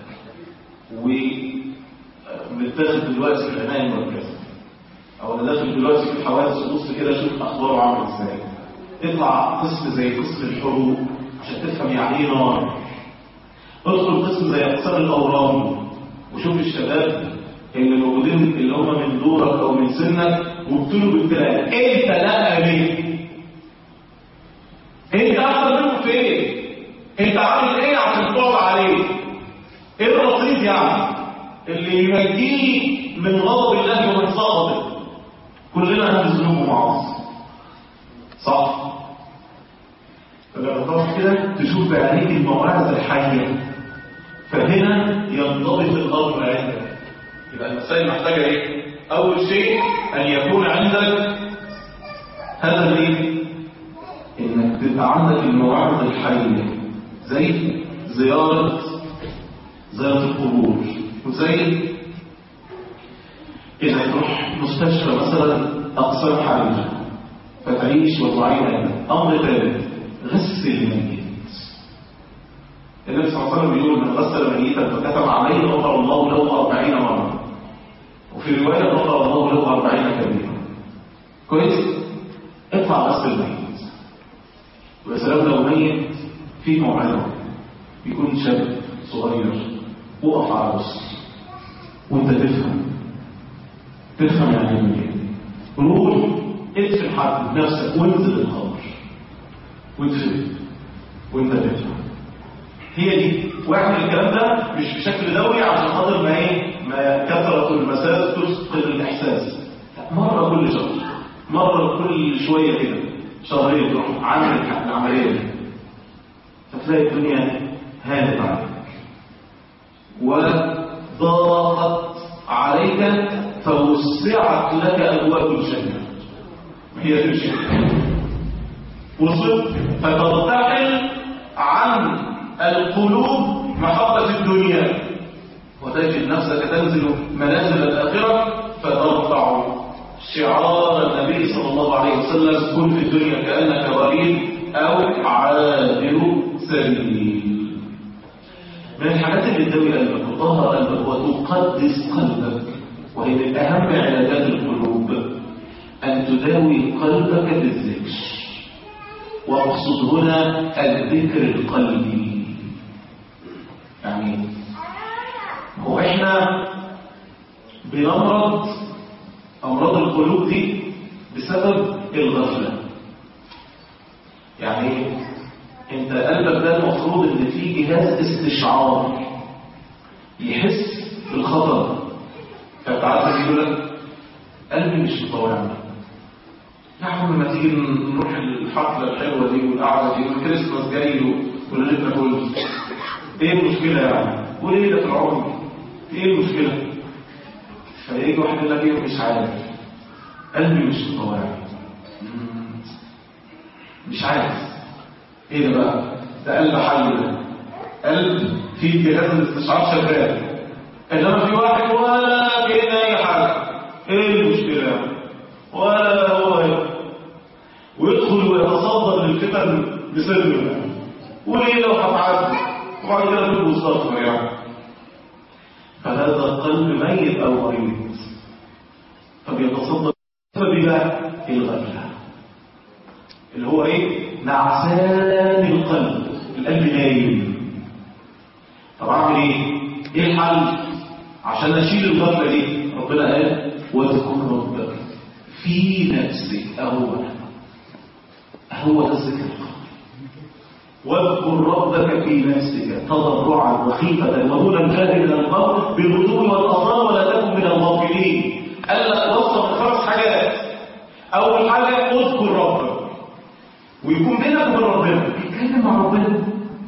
Speaker 3: ومتاخد دلوقتي في العنايه المركزيه او انا داخل دلوقتي في الحوادث بص كده اشوف اخباره عامل ازاي اطلع قسم زي قسم الحروب عشان تفهم يعني ايه نار ادخل قسم زي اقسام الاورام وشوف الشباب اللي موجودين اللي هم من دورك او من سنك وابتلوا بالابتلاء انت لا ليه انت احسن منه في ايه انت عامل ايه عشان تقعد عليه ايه الرصيد يعني اللي ينجيك من غضب الله ومن سخطه كلنا هنذ ذنوب ومعاصي صح فلما تقف كده تشوف بعينيك الموعظه الحيه فهنا ينضبط الامر عندك يبقى المسائل محتاجه ايه اول شيء ان يكون عندك هذا الايه انك تبقى عندك المواعظ الحيه زي زياره زياره القبور وزي اذا تروح مستشفى مثلا اقسام حرجه فتعيش وتعين امر ثالث غسل الميت النبي صلى الله عليه وسلم بيقول من غسل ميتا فكتب عليه غفر الله له أربعين مرة وفي رواية غفر الله له أربعين كبيرة كويس؟ اطلع غسل الميت ويا سلام لو ميت في موعظة يكون شاب صغير وقف على غسل وانت تفهم تفهم يعني ايه روح ادفن حد بنفسك وانزل القبر وادفن وانت تفهم هي دي واعمل الكلام ده مش بشكل دوري عشان خاطر ما ايه ما كثره المساس تثقل الاحساس لا، مره كل شهر مره كل شويه كده شهرين تروح عامل العمليه دي فتلاقي الدنيا هانت عليك وضاقت عليك فوسعت لك ابواب الجنه هي تمشي وصلت فترتحل عن القلوب محبة الدنيا وتجد نفسك تنزل منازل الآخرة فترفع شعار النبي صلى الله عليه وسلم كن في الدنيا كأنك غريب أو عابر سبيل من الحاجات اللي تدوي قلبك وتطهر قلبك وتقدس قلبك وهي من أهم علاجات القلوب أن تداوي قلبك بالذكر وأقصد هنا الذكر القلبي يعني هو احنا بنمرض امراض القلوب دي بسبب الغفله يعني انت قلبك ده المفروض ان فيه جهاز استشعار يحس بالخطر فتعرف يقول لك قلبي مش مطوعني يا عم ما تيجي نروح الحفله الحلوه دي والقعده دي والكريسماس جاي وليلتنا كل ايه المشكله يعني وليه ده في العمر ايه المشكله فيجي واحد يقول لك ايه مش عارف قلبي مش مطوعني مش عارف ايه ده بقى ده قلب حي ده قلب فيه جهاز الاستشعار شغال انما في واحد ولا كأن اي حاجه ايه المشكله ولا هو هنا ويدخل ويتصدر للفتن بسلم وليه لو هتعدي وبعد كده تبقى مستغفر يعني فهذا القلب ميت او مريض فبيتصدر بلا الغفله اللي هو ايه نعسان القلب القلب نايم طب اعمل ايه ايه الحل عشان اشيل الغفله دي ربنا قال واذكر ربك في نفسك اهو هو ده الذكر واذكر ربك في نفسك تضرعا وخيفة ودون الجهل من القول بالغدو والأصال ولا تكن من الغافلين قال لك وصف خمس حاجات أول حاجة اذكر ربك ويكون بينك وبين ربنا اتكلم مع ربنا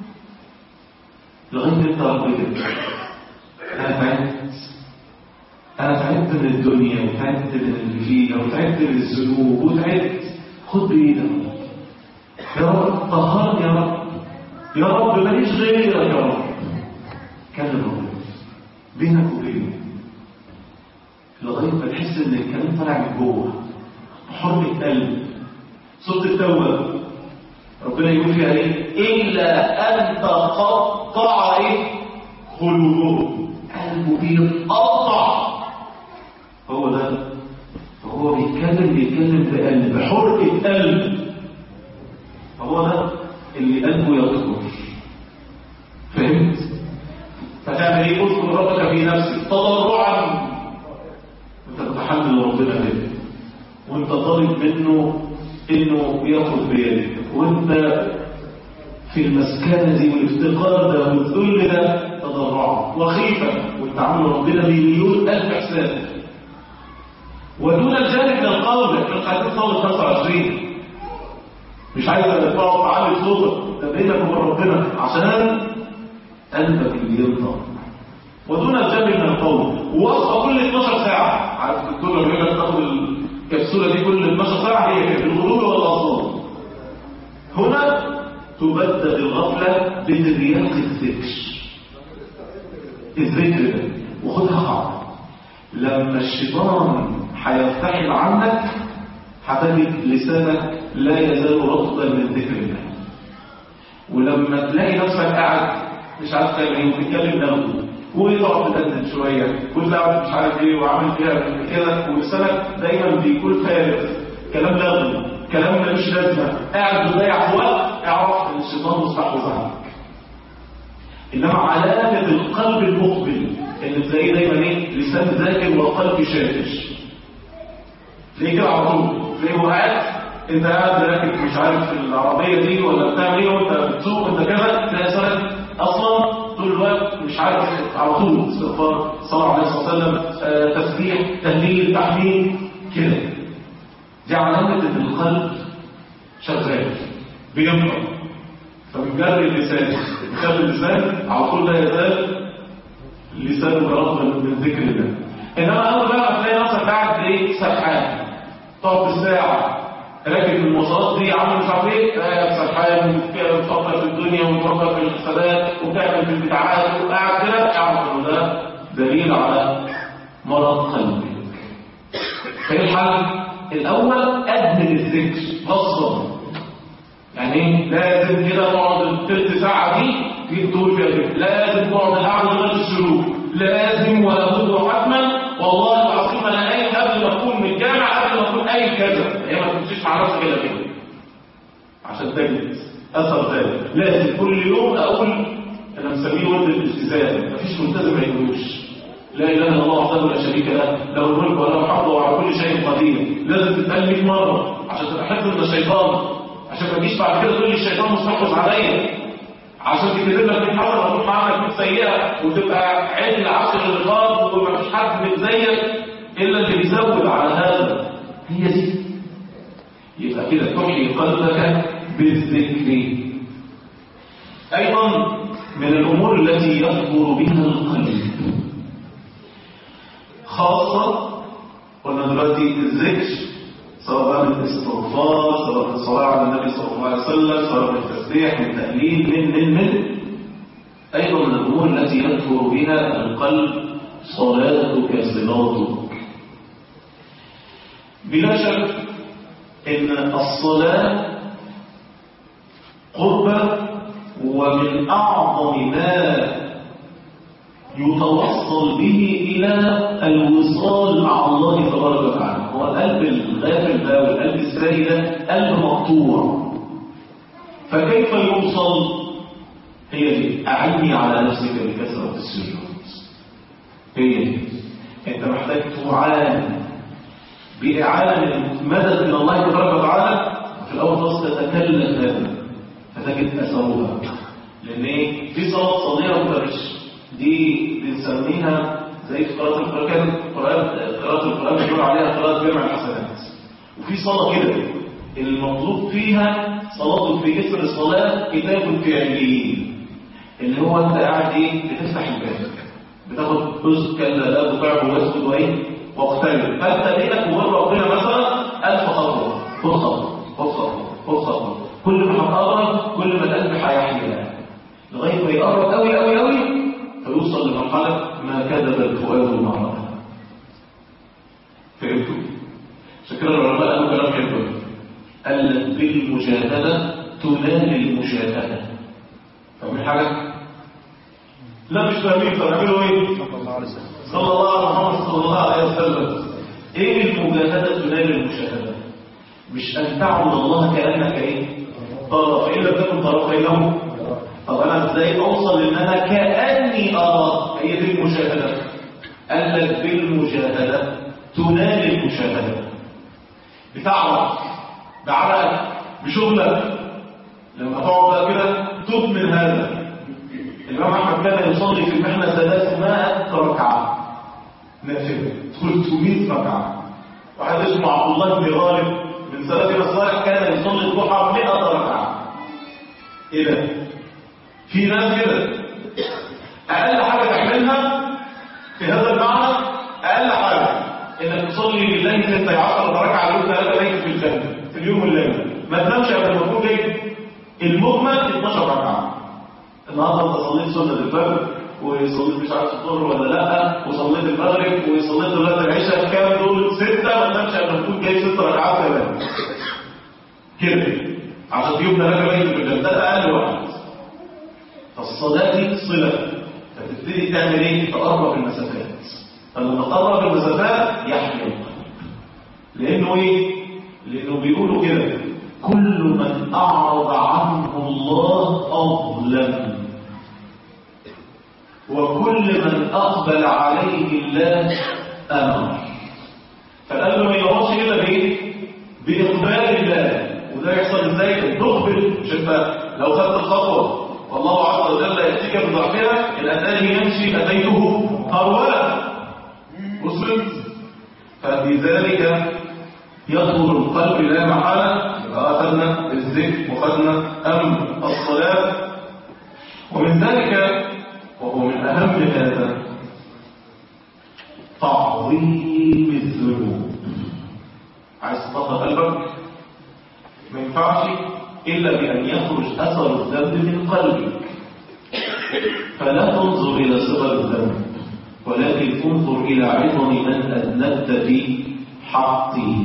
Speaker 3: لغاية انت ربنا انا تعبت انا تعبت من الدنيا وتعبت من اللي فيها وتعبت من الذنوب وتعبت خد بايدك يا رب طهرني يا رب يا رب ماليش غيرك يا رب كلم ربنا بينك وبينه لغايه ما تحس ان الكلام طالع من جوه حرمه قلب صوت التوبه ربنا يقول فيها ايه الا ان تقطع ايه قلوبهم قلبه بيتقطع هو ده فهو بيتكلم بيتكلم بقلب بحرقه قلب هو ده اللي قلبه يذكر فهمت فتعمل ايه اذكر ربك في نفسك تضرعا انت بتحمل ربنا كده وانت طالب منه انه ياخذ بيدك وانت في المسكنة دي والافتقار ده والذل ده تضرعا وخيفة والتعامل ربنا بمليون ألف حساب ودون الجانب من القول احنا عايزين نصلي 25 مش عايز تقعد تعلي صوتك ده بينك وبين ربنا عشان قلبك اللي ينطق ودون الجانب من القول ووصفه كل 12 ساعة عارف الدكتور لما يقول لك تاخد الكبسولة دي كل 12 ساعة هي في الغلول والأصول هنا تبدد الغفلة بترياق الذكر الذكر ده وخدها قاعدة لما الشيطان هيرتحل عنك هتجد لسانك لا يزال رطبا من ذكر الله ولما تلاقي نفسك قاعد مش عارف تعمل ايه وتتكلم نفسه وتقعد تدندن شويه وتلعب مش عارف ايه وعامل فيها كده ولسانك دايما بيكون فارغ كلام لغو كلام ملوش لازمه قاعد بتضيع وقت اعرف ان الشيطان مستحوذ عنك انما علامه القلب المقبل اللي تلاقيه دايما ايه لسان ذاكر والقلب شاكر تلاقيه كده على طول تلاقيه هو قاعد انت قاعد راكب مش عارف العربيه دي ولا بتعمل ايه وانت بتسوق انت كذا تلاقي سنه اصلا طول الوقت مش عارف على طول استغفار صلاه عليه الصلاه والسلام آه، تسبيح تهليل تحميد كده دي علامه ان القلب شغال بينطق فبنجري اللسان بنخلي اللسان على طول لا يزال لسانه رغبا من ذكر الله انما اول بقى ما تلاقي نفسك قاعد ايه سرحان تقعد بالساعه راكب المواصلات دي عامل مش عارف ايه قاعد سرحان بتفكر في الدنيا وبتفكر في الحسابات وبتعمل في البدعات وقاعد كده اعرف انه ده دليل على مرض قلبك فايه الحل؟ الاول ادمن الذكر غصبا يعني ايه لازم كده تقعد الثلث ساعه دي تيجي تقول فيها كده لازم تقعد القعده لغايه الشروق لازم ولا بد وحتما والله العظيم انا قايل قبل ما اكون من الجامع قبل ما اكون قايل كذا هي ما تمشيش مع نفسك كده كده عشان تجد اثر ذلك لازم كل يوم اقول انا مسميه ولد الالتزام مفيش ملتزم ما يقولوش لا اله الا الله وحده لا شريك له له الملك وله الحمد وعلى كل شيء قدير لازم تتقال 100 مره عشان تبقى حفظ من الشيطان عشان ما تجيش بعد كده تقول لي الشيطان مستحوذ عليا عشان تكتب لك من حاجه وتروح معاك من سيئه وتبقى عين العشر الرقاب ومفيش حد متزيك الا اللي بيزود على هذا هي دي يبقى كده تحيي قلبك بالذكر ايضا من الامور التي يكبر بها القلب خاصه قلنا دلوقتي الذكر سواء بقى من الاستغفار سواء من الصلاة على النبي صلى الله عليه وسلم سواء من التسبيح من التهليل من من من أيضا من الأمور التي يكثر بها القلب صلاتك صلاتك بلا شك إن الصلاة قربة ومن أعظم ما يتوصل به إلى الوصال مع الله تبارك وتعالى هو القلب الغافل ده والقلب الساري ده قلب مقطوع فكيف يوصل هي دي أعني على نفسك بكثرة السجود هي دي أنت محتاج تعان بإعانة مدد من الله تبارك وتعالى في الأول خالص تتكلم هذا فتجد أثرها لأن إيه؟ في صلاة صغيرة مفرش دي بنسميها زي في قراءة القرآن قراءة القرآن بيقول عليها قراءة جمع الحسنات وفي صلاة كده المطلوب فيها صلاة في اسم الصلاة كتاب فعليين اللي هو انت قاعد ايه بتفتح الباب بتاخد جزء كلا لا تقعد واسجد وايه واقترب فانت بينك وبين ربنا مثلا ألف خطوة خد خطوة خد خطوة خد خطوة كل ما هتقرب كل ما القلب هيحيا لغاية ما يقرب قوي قوي قوي فيوصل لمرحلة ما كذب الفؤاد ما رأى فهمتوا؟ عشان كده العلماء قالوا كلام حلو قال بالمجاهدة تنال المشاهدة فاهمين حاجة؟ لا مش فاهمين فاهمينوا ايه؟ صلى الله على محمد صلى الله عليه وسلم ايه المجاهدة تنال المشاهدة؟ مش أن تعبد الله كأنك ايه؟ ترى فإن لم تكن ترى فإنه طب أنا إزاي أوصل إن أنا كأني أرى هي دي المشاهدة قال لك بالمشاهدة تنال المشاهدة بتعرف بعرقك بشغلك لما تقعد بقى كده تدمن هذا الإمام أحمد كان يصلي في المحنة 300 ركعة نافلة 300 ركعة واحد اسمه عبد الله بن غالب من سلفنا الصالح كان يصلي الضحى 100 ركعة ايه ده؟ في ناس كده اقل حاجه تعملها في هذا المعنى اقل حاجه انك تصلي لله 16 ركعه يوم ثلاثه ليله في الجنه في اليوم والليله ما تنامش قبل ما تكون جاي المجمل 12 ركعه النهارده انت صليت سنه الفجر وصليت مش عارف الظهر ولا لا وصليت المغرب وصليت صلاه العشاء كام دول سته ما تنامش قبل ما تكون جاي ست ركعات كمان كده عشان يوم ثلاثه ليله في الجنه ده اقل واحد فالصلاة دي صلة فتبتدي تعمل ايه؟ تقرب المسافات فلما تقرب المسافات يحيى القلب لأنه ايه؟ لأنه بيقولوا كده كل من أعرض عنه الله أظلم وكل من أقبل عليه الله أمر فالقلب ما يقعدش إلا بإيه؟ بإقبال الله وده يحصل ازاي؟ تقبل مش انت لو خدت الخطوة والله عز وجل يأتيك بضعفها إن أتاني يمشي أتيته هرولا وصلت ففي ذلك يطهر القلب لا محالة فأخذنا الذكر وأخذنا أمر الصلاة ومن ذلك وهو من أهم هذا تعظيم الذنوب عايز تطهر قلبك ما ينفعش إلا بأن يخرج أثر الذنب من قلبك فلا تنظر إلى صغر الذنب ولكن انظر إلى عظم من أذنبت في حقه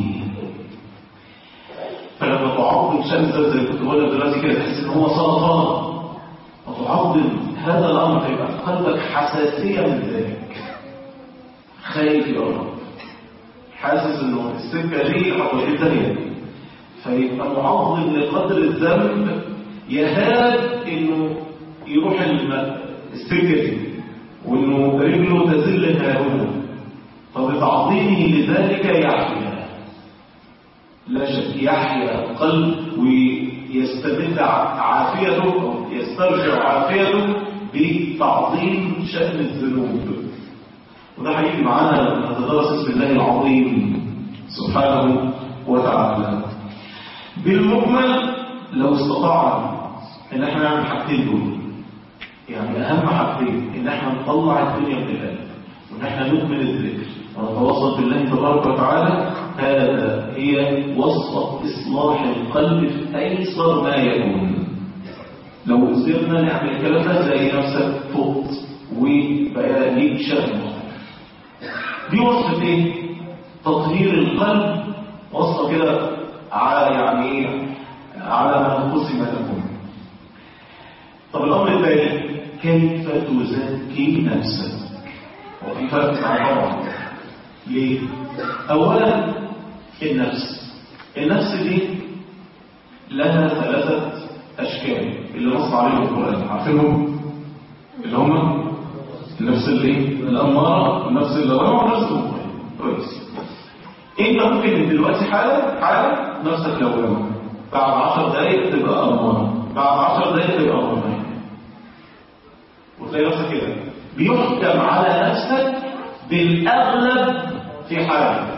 Speaker 3: فلما تعظم شمس زي ما كنت بقول لك دلوقتي كده تحس ان هو سرطان وتعظم هذا الامر فيبقى في قلبك حساسيه من ذلك خايف يا رب حاسس انه السكه دي خطوه الثانيه فيبقى معظم لقدر الذنب يهاب انه يروح الم- السكه دي وانه رجله تزل هاهنا فبتعظيمه لذلك يحيا لا شك يحيا القلب ويستمد عافيته أو يسترجع عافيته بتعظيم شأن الذنوب وده هيجي معانا لما نتدرس اسم الله العظيم سبحانه وتعالى بالمجمل لو استطعنا ان احنا نعمل حاجتين دول يعني اهم حاجتين ان احنا نطلع الدنيا من القلب وان احنا نكمل الذكر ونتواصل بالله تبارك وتعالى هذا هي وصفة إصلاح القلب في أيسر ما يكون لو قدرنا نعمل الكلام ده تلاقي نفسك فقت وبقى ليك شأن مختلف دي وصفة ايه؟ تطهير القلب وصفة كده على يعني ايه؟ على ما قسم لكم طب الأمر الثاني كيف تزكي نفسك وفي فرق طبعا ليه؟ أولا النفس النفس دي لها ثلاثة أشكال اللي نص عليهم القرآن عارفينهم؟ اللي هم النفس اللي الأمارة النفس اللي ورا والنفس المطمئنة كويس انت ممكن من دلوقتي حالا حالا نفسك لوامة بعد عشر دقايق تبقى أمارة بعد عشر دقايق تبقى مطمئنة وتلاقي نفسك كده بيحكم على نفسك بالأغلب في حالك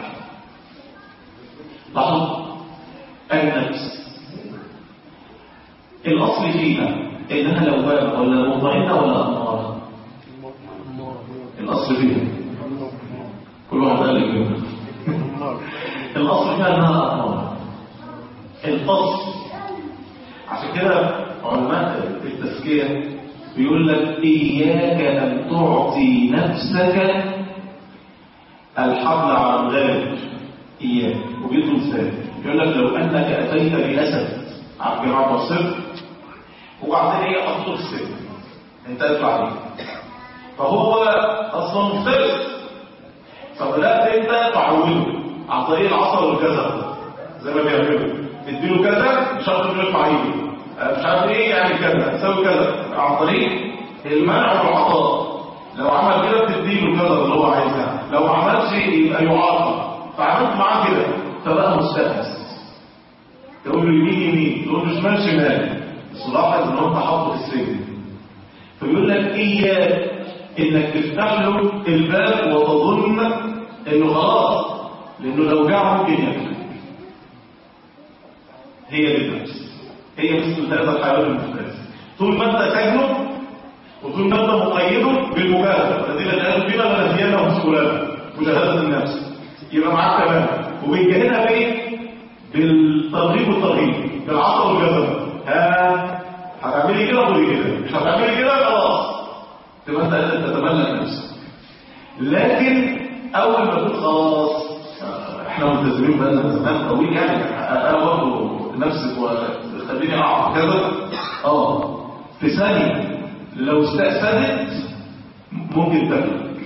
Speaker 3: لاحظ النفس الأصل فيها إنها لوامة ولا مطمئنة ولا أمارة الأصل فيها كل واحد قال لي كده الأصل فيها إنها أمارة الأصل عشان كده علماء التزكية بيقول لك إياك أن تعطي نفسك الحبل على الغالب إياك وبيدوا مثال يقول لك لو أنك أتيت بأسد على جماعة الصفر وبعدين هي حطته في السجن انت ادفع عليه فهو اصلا مفترس فبدات انت تعوده عن طريق العصا والكذا زي ما بيعملوا تديله كذا مش هتقدر يرفع ايده مش عارف ايه يعني كذا تسوي كذا عن طريق المنع والعطاء لو عمل كده بتديله كذا اللي هو عايزها لو ما عملش يبقى يعاقب فعملت معاه كده فبقى مستأنس تقول له يمين يمين تقول له شمال شمال بس لاحظ ان هو انت حاطه في السجن فيقول لك اياك انك تفتح له الباب وتظن انه خلاص لانه لو جاع ممكن ياكلك هي دي النفس هي مثل هذا الحيوان المفترس طول ما انت سجنه وطول ما انت مقيده بالمجاهده الذين جاهدوا فينا لنهدينهم سبلنا مجاهده النفس يبقى معاك تمام وبيجاهدها بايه؟ بالترغيب والترهيب بالعطاء والجزم ها هتعملي كده خدي كده مش هتعملي كده خلاص تبقى انت قادر تتملك نفسك لكن اول ما تقول خلاص احنا ملتزمين بقالنا زمان طويل يعني انا برضه نفسك وخليني اعرف كذا اه في ثانيه لو استأسدت ممكن تملك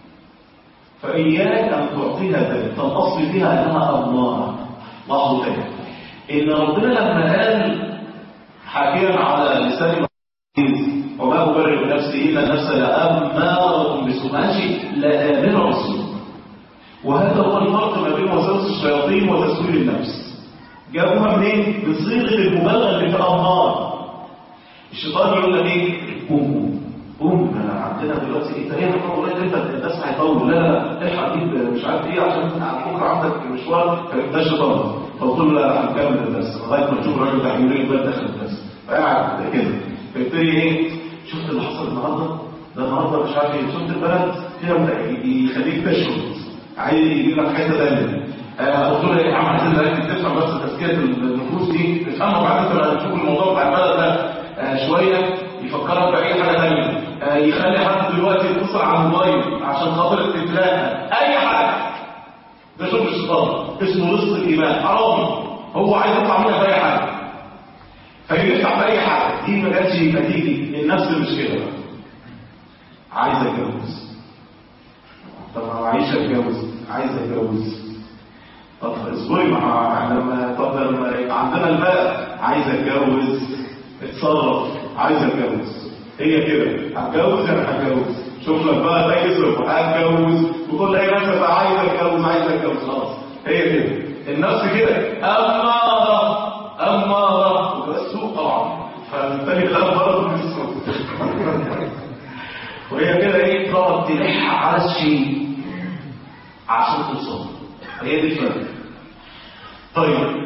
Speaker 3: فإياك أن تعطيها ذلك فالأصل فيها أنها الله لاحظوا تاني إن ربنا لما قال حكيا على لسان العزيز وما أبرئ نفسي إلا النفس لأمارة بسوء ماشي لآمرة بالسوء وهذا هو الفرق ما بين وسوس الشياطين وتسويل النفس جابوها منين؟ بصيغه المبالغه اللي في الامهار الشيطان يقول لك ايه؟ قوم قوم انا عندنا دلوقتي ايه تاريخ الطول انت الناس هيطولوا لا لا الحق جيب مش عارف ايه عشان بكره عندك مشوار ده الشيطان فقلت له لا هنكمل الدرس لغايه ما نشوف الراجل ده هيقول ايه بقى داخل الدرس فقعد كده فيبتدي ايه؟ شفت اللي حصل النهارده؟ ده النهارده مش عارف ايه شفت البلد كده يخليك تشرب عايز يجيب لك حته ثانيه قلت له يا عم عايزين نركز تفهم بس تزكيه النفوس دي تفهمها وبعدين تبقى تشوف الموضوع بتاع البلد ده آه شويه يفكرك باي حاجه ثانيه آه يخلي حد دلوقتي يتصل على الموبايل عشان خاطر التليفونات اي حاجه ده شغل الشيطان اسمه رزق الايمان حرام هو عايز يطلع منها في اي حاجه فيفتح في اي حاجه دي ما جاتش نتيجه النفس مش كده عايز اتجوز طب انا عايشه اتجوز عايز اتجوز طب اصبري مع لما طب لما يبقى عندنا البلد عايز اتجوز اتصرف عايز اتجوز هي كده هتجوز انا هتجوز شوف لك بقى ده يصرف هتجوز وكل اي ناس بقى عايز اتجوز عايز اتجوز خلاص هي كده النفس كده اماره اماره وده السوق طبعا فبالتالي خلاف برضه من السوق وهي كده ايه تقعد تلح على الشيء عشان توصل هي دي الفرق طيب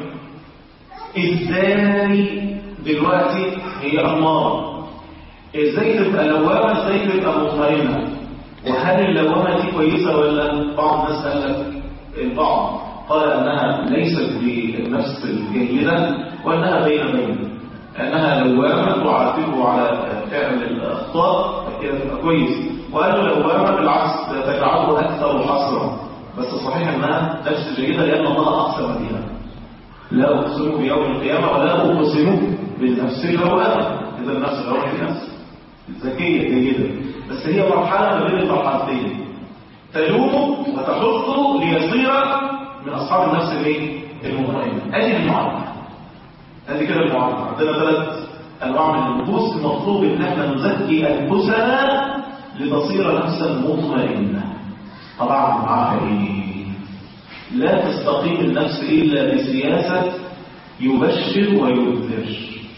Speaker 3: ازاي دلوقتي هي اماره ازاي تبقى لوامه ازاي تبقى مطمئنه وهل اللوامه دي كويسه ولا بعض الناس قال لك البعض قال انها ليست بالنفس الجيده وانها بين بين انها لوامه تعاتبه على فعل الاخطاء كده تبقى كويس وقالوا لوامه بالعكس تجعله اكثر حسره بس صحيح انها نفس جيده لان الله اقسم بها لا اقسم بيوم القيامه ولا اقسم بالنفس اللوامه اذا النفس اللوامه دي نفس ذكيه جيده بس هي مرحله ما بين المرحلتين تلوم وتحثه ليصير من اصحاب النفس الايه المطمئنه ادي المعادله ادي كده المعادله عندنا ثلاث انواع من النفوس المطلوب ان احنا نزكي انفسنا لتصير نفسا مطمئنه طبعا معاها ايه لا تستقيم النفس الا بسياسه يبشر وينذر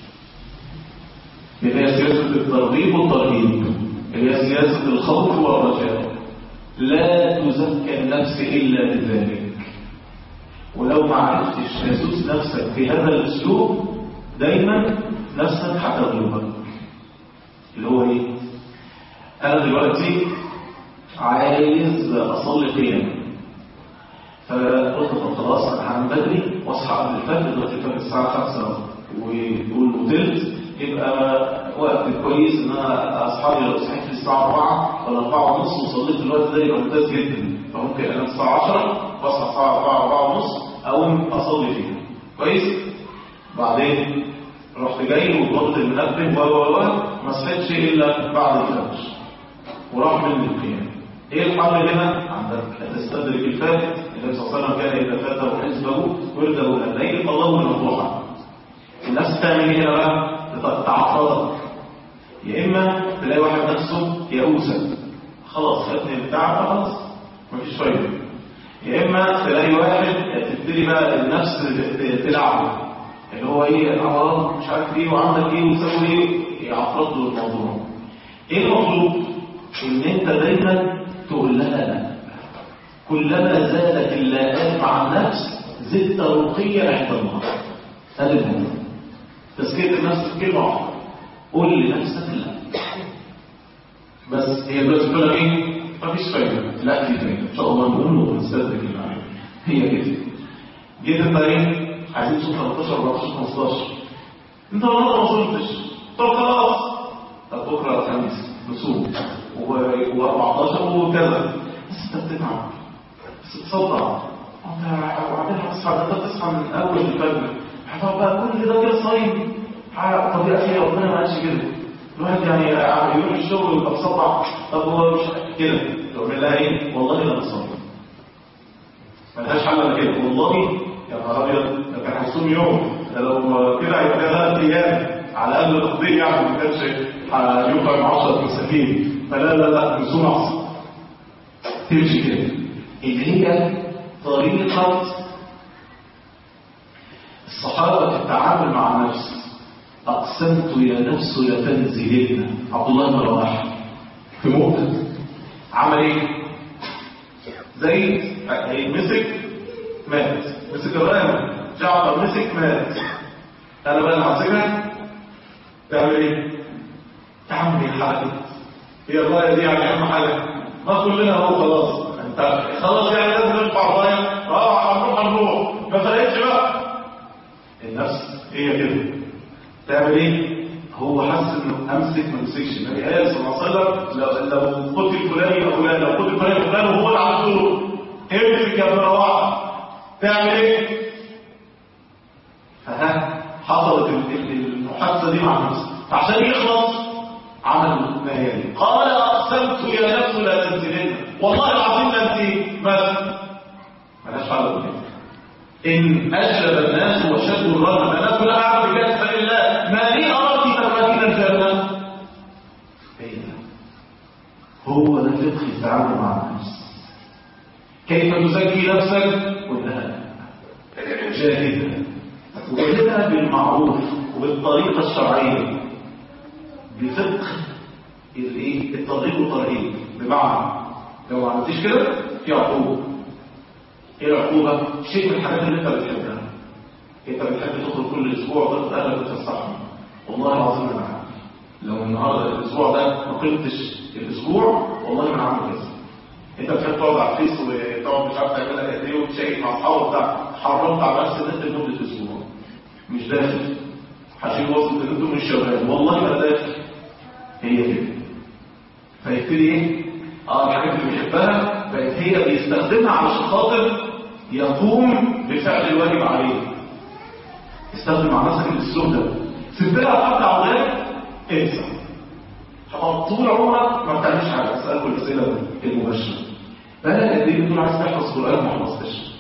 Speaker 3: اللي هي سياسه الترغيب والترهيب اللي هي سياسه الخوف والرجاء لا تزكى النفس الا بذلك ولو ما عرفتش تسوس نفسك في هذا الاسلوب دايما نفسك هتغلبك اللي هو ايه انا دلوقتي عايز اصلي قيام فقلت طب خلاص انا هنام بدري واصحى قبل الفجر دلوقتي الفجر الساعه 5 ويقول وتلت يبقى وقت كويس ان انا اصحابي لو صحيت الساعه 4 ولا 4 ونص وصليت الوقت ده يبقى ممتاز جدا فممكن انام الساعه 10 واصحى الساعه 4 4 ونص اقوم اصلي فيها كويس بعدين رحت جاي وضغط المنبه و و ما صحيتش الا بعد الفجر وراح مني القيام ايه الحل هنا عندك تستدرك الفات النبي صلى الله عليه وسلم كان اذا فاته حزبه ورده الليل فالله من الضحى النفس تعمل ايه بقى تعطلك يا اما تلاقي واحد نفسه يئوسا خلاص يا ابني البتاع خلاص مفيش فايده يا اما تلاقي واحد تبتدي بقى النفس تلعبه اللي هو ايه الامراض مش عارف ايه وعندك ايه وتسوي ايه يعفرض له الموضوع ايه المطلوب ان انت دايما تقول لها لا كلما زادت اللاءات مع النفس زدت رقيا عند الله هذا الموضوع تزكيه النفس بكلمه واحده قول لنفسك لا بس هي دلوقتي بتقول لك ايه مفيش فايده لا في فايده ان شاء الله نقول له ونستدرك اللي عليه هي كده جيت انت ايه عايزين نشوف 13 14 15 انت والله ما وصلتش طب خلاص طب بكره الخميس نصوم و14 وكذا بس انت بتتعب بس تصدع انت وبعدين هتصحى انت بتصحى من اول الفجر هتقعد بقى كل ده كده صايم طب يا اخي ربنا ما قالش كده الواحد يعني يروح الشغل ويبقى مصدع طب هو مش كده تقول لها ايه والله لا بصلي ملهاش حل الا كده والله يا نهار ابيض ده كان هيصوم يوم ده لو كده هيبقى ثلاث ايام على الاقل تقدير يعني ما كانش هيطعم 10 مساكين فلا لا لا نصوم احسن تمشي كده اللي هي طريقه الصحابه في التعامل مع النفس أقسمت يا نفس لتنزلن عبد الله بن رواحه في مؤتة عمل ايه؟ زي مسك مات مسك الرقم جعفر مسك مات انا بقى اللي همسكها تعمل ايه؟ تعمل ايه حركة هي الرايه دي يعني اهم حاجه ما كلنا اهو خلاص انت خلاص يعني لازم نرفع الرايه اه هنروح هنروح ما فرقتش بقى النفس هي كده تعمل ايه هو حس انه امسك ما امسكش النبي قال صلى الله عليه وسلم لو لو قتل فلان او فلان لو قتل فلان فلان وهو اللي على الدور امسك يا ابن رواحه تعمل ايه فها حصلت المحادثه دي مع النفس فعشان يخلص عمل ما يلي قال اقسمت يا نفس لا تنزلن والله العظيم لا انت مات مالهاش حل كده إن أجلب الناس وشدوا الرهن الناس كلها أعلم بجهة سبيل الله ما لي أراك تبغين الجنة إيه ده؟ هو ده فقه التعامل مع النفس كيف تزكي نفسك قلنا جاهدها وجاهدها بالمعروف وبالطريقة الشرعية بفقه الايه الترغيب والترهيب بمعنى لو ما عملتيش كده في عقوبه ايه العقوبة؟ شيء من الحاجات اللي انت بتحبها انت بتحب تخرج كل اسبوع وتاخد اهلك وتفسحهم والله العظيم انا عارف لو النهارده الاسبوع ده ما قمتش الاسبوع والله ما انا عامل كده انت بتحب تقعد على الفيس وتقعد مش عارف تعمل لك قد ايه وتشيك مع اصحابك بتاع حرمت على نفسك انت لمده اسبوع مش داخل هشيل وصلت ان انتم مش شباب والله ما داخل هي كده فيبتدي ايه؟ اه الحاجات اللي بيحبها بقت هي بيستخدمها علشان خاطر يقوم بفعل الواجب عليه استخدم مع نفسك الاسلوب ده سبت لها حتى عضلات انسى هتقعد طول عمرك ما بتعملش حاجه اسالك الاسئله المباشره بقالك قد ايه بتقول عايز تحفظ قران ما حفظتش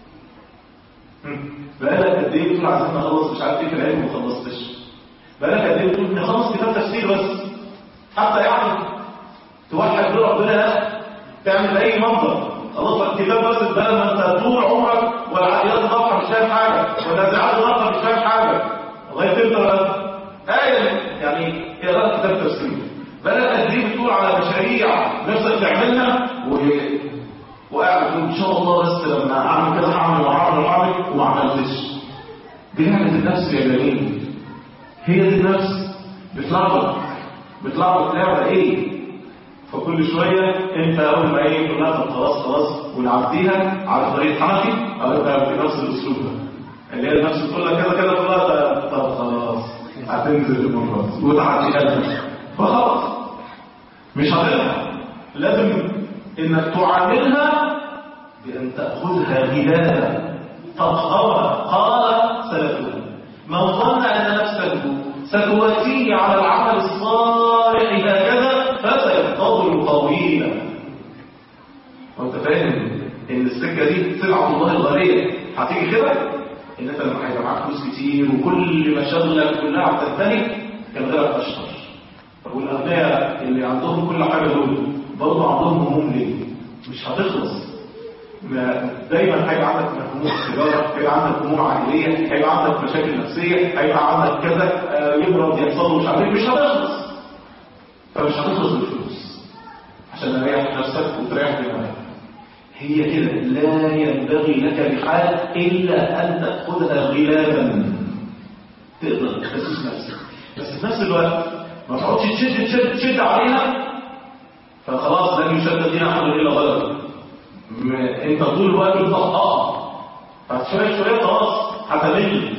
Speaker 3: بقالك قد ايه بتقول عايزين نخلص مش عارف ايه في العلم وما خلصتش بقالك قد ايه بتقول نخلص كتاب تفسير بس حتى يعني توحد ربنا تعمل اي منظر خلاص الكتاب بس بدل ما انت طول عمرك والعاديات الضبطه مش فاهم حاجه والنازعات الضبطه مش فاهم حاجه لغايه انت ايه يعني اقرا كتاب تفسير بلد قد ايه بتقول على مشاريع نفسك تعملها و... وقاعد تقول ان شاء الله بس لما اعمل كده هعمل وهعمل وهعمل وما عملتش بنعمه النفس يا جميل هي دي النفس بتلخبط بتلخبط لعبه ايه فكل شوية انت اول ما ايه تقول لها طب خلاص خلاص ونعديها على طريق حنفي او انت بنفس الاسلوب ده اللي هي النفس تقول لك كذا كذا تقول لها طب خلاص هتنزل المره دي وتعديها فخلاص مش هتلحق لازم انك تعاملها بان تاخذها غلابا تقهرها قال سلفنا من ظن ان نفسه ستواتيه على العمل الصالح هكذا فسينتظر طويلا وانت فاهم ان السكه دي سلعه الله الغاليه هتيجي كده ان انت لما هيبقى معاك فلوس كتير وكل مشاغلك كلها هتنتهي كان غيرك اشطر طب والاغنياء اللي عندهم كل حاجه دول برضه عندهم هموم ليه؟ مش هتخلص ما دايما هيبقى عندك هموم تجاره هيبقى عندك هموم عائليه هيبقى عندك مشاكل نفسيه هيبقى عندك كذا آه، يمرض يحصل له مش عارف إيه، مش هتخلص فمش هتخلص بالفلوس عشان تريح نفسك وتريح دماغك هي كده لا ينبغي لك بحال الا ان تاخذها غلابا تقدر تخسس نفسك بس في نفس الوقت ما تقعدش تشد تشد تشد عليها فخلاص لن يشد دين احد الا غلبه م- انت طول الوقت بتطقطقها فشويه شويه خلاص هتمل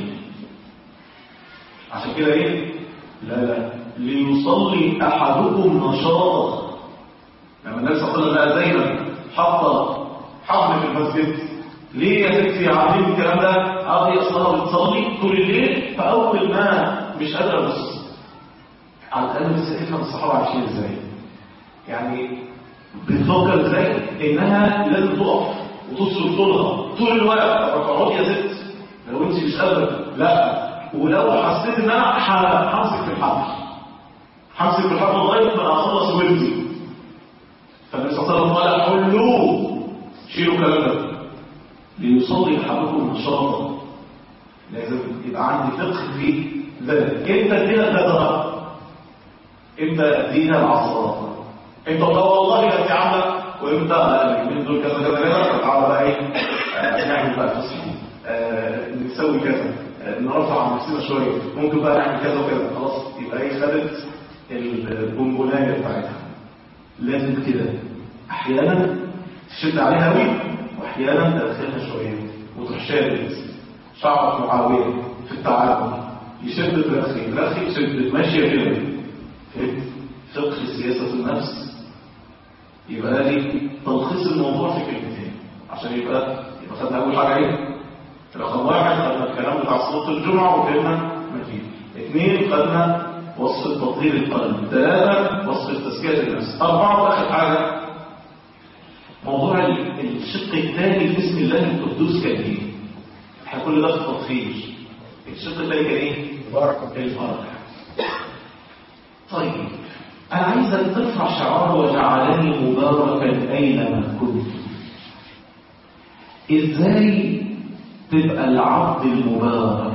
Speaker 3: عشان كده ايه لا لا ليصلي احدكم نشاطا لما النبي صلى الله عليه وسلم بقى دايما حط حبل في المسجد ليه يا ستي عاملين الكلام ده قاضي اصلها بتصلي طول الليل فاول ما مش قادره ابص على الاقل بس افهم الصحابه عايشين ازاي يعني بتفكر ازاي انها لازم تقف وتصرف طولها طول الوقت طب اقعدي يا ست لو انت مش قادره لا ولو حسيت ان انا ح- همسك في الحبل همسك في الحبل لغايه ما اخلص وردي فالنبي صلى الله عليه وسلم قال حلوه شيلوا الكلام ده ليصلي احدكم نشاطا لازم يبقى عندي فقه في ذلك امتى ادينا الغدرة امتى ادينا العصرات امتى والله والله لا انت عامله وامتى من دول كذا كذا كذا فتعالى بقى ايه آه، نعمل بقى فسحه آه، نسوي كذا آه، نرفع عن نفسنا شويه ممكن بقى نعمل كذا وكذا خلاص يبقى ايه خدت البونبونايه بتاعتها لازم كده احيانا تشد عليها قوي واحيانا تدخلها شويه وتروح شادد شعرك معاويه في التعامل يشد ترخي ترخي تشد ماشيه كده فهمت فقه سياسه النفس يبقى ده لي تلخيص الموضوع في كلمتين عشان يبقى يبقى خدنا اول حاجه ايه رقم واحد خدنا الكلام بتاع صلاه الجمعه وفهمنا مفيد اثنين خدنا وصف تطهير القلب ثلاثه وصف تزكيه النفس اربعه واخر حاجه موضوع ال- الشق الثاني في اسم الله القدوس كان ايه؟ احنا كل ده في التطهير الشق الثاني كان ايه؟
Speaker 1: بركة
Speaker 3: البركه طيب انا عايزك ترفع شعار وجعلني مباركا اينما كنت ازاي تبقى العبد المبارك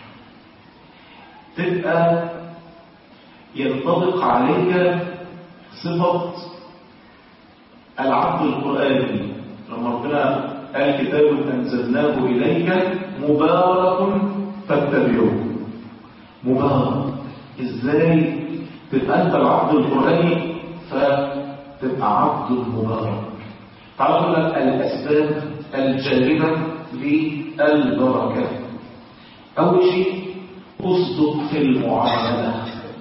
Speaker 3: تبقى ينطبق عليك صفه العبد القرآني لما ربنا قال كتاب أنزلناه إليك مبارك فاتبعوه مبارك إزاي تبقى أنت العبد القرآني فتبقى عبد مبارك تعالوا نقول لك الأسباب الجالبة للبركة أول شيء أصدق في المعاملة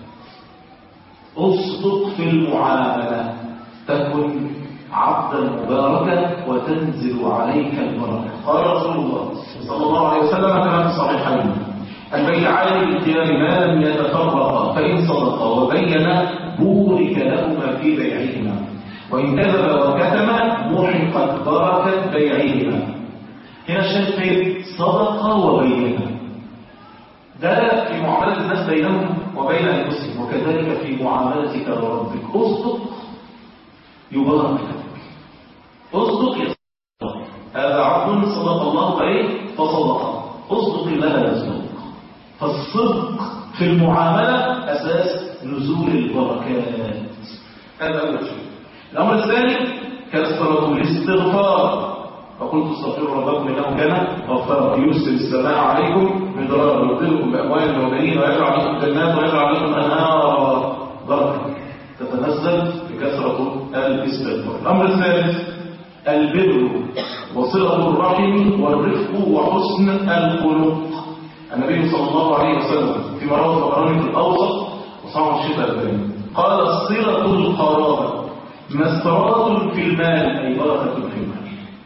Speaker 3: اصدق في المعاملة تكن عبدا مباركا وتنزل عليك البركة قال رسول الله صلى الله عليه وسلم كما في الصحيحين البيعان بالخيار ما لم يتفرقا فإن صدقا وبينا بورك لهما في بيعهما وإن كذب وكتم محقت بركة بيعهما هنا الشيخ فين صدق وبين ده في معاملة الناس بينهم وبين أنفسهم وكذلك في معاملتك لربك اصدق يبارك لك اصدق يصدق هذا عبد صدق الله عليه فصدق اصدق الله يصدق فالصدق في المعاملة أساس نزول البركات هذا أول شيء الأمر الثاني كثرة الاستغفار فقلت استغفروا ربكم انه كان غفارا يرسل السماء عليكم مدرارا يمددكم باموال وبنين ويجعل لكم جنات ويجعل لكم انهارا بركه تتنزل بكثره الاستغفار الامر الثالث البر وصله الرحم والرفق وحسن الخلق النبي صلى الله عليه وسلم في رواه الطبراني في الاوسط وصعب الشيخ الالباني قال صله القرابه مسرات في المال اي بركه في المال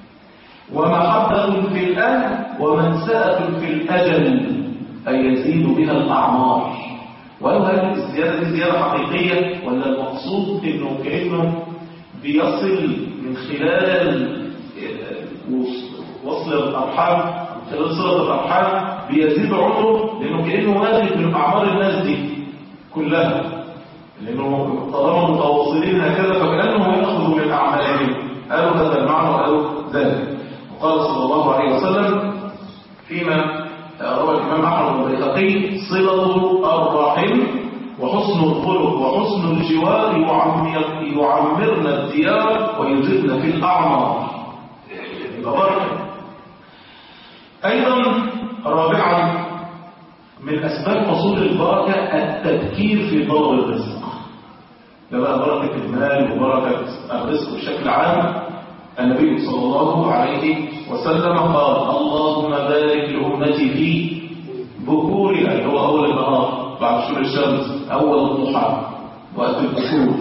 Speaker 3: ومحبة في الأهل ومنسأة في الأجل أي يزيد بها الأعمار ولو هذه الزيادة دي زيادة حقيقية ولا المقصود إنه كأنه بيصل من خلال وصل الأرحام من خلال صلة الأرحام بيزيد عمره لأنه كأنه واخد من أعمار الناس دي كلها لأنه طالما متواصلين هكذا فكأنه يأخذ من أعمالهم قالوا هذا المعنى وقالوا ذلك وقال صلى الله عليه وسلم فيما روى الإمام أحمد والبيهقي صلة الرحم وحسن الخلق وحسن الجوار يعمر يعمرنا الديار ويزدنا في الأعمار يبقى بركة أيضا رابعا من أسباب حصول البركة التفكير في طلب الرزق ده بقى بركة المال وبركة الرزق بشكل عام النبي صلى الله عليه وسلم قال اللهم بارك لأمتي في بكورها اللي هو أول النهار بعد شروق الشمس أول الضحى وقت البكور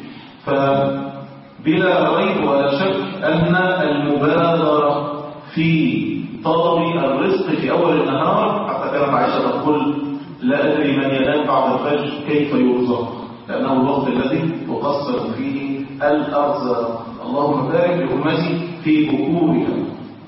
Speaker 3: فبلا ريب ولا شك أن المبادرة في طلب الرزق في أول النهار حتى كانت عائشة تقول لا أدري من ينام بعد الفجر كيف يرزق لأنه الوقت الذي تقصر فيه الأرزاق اللهم بارك لأمتي في بكورها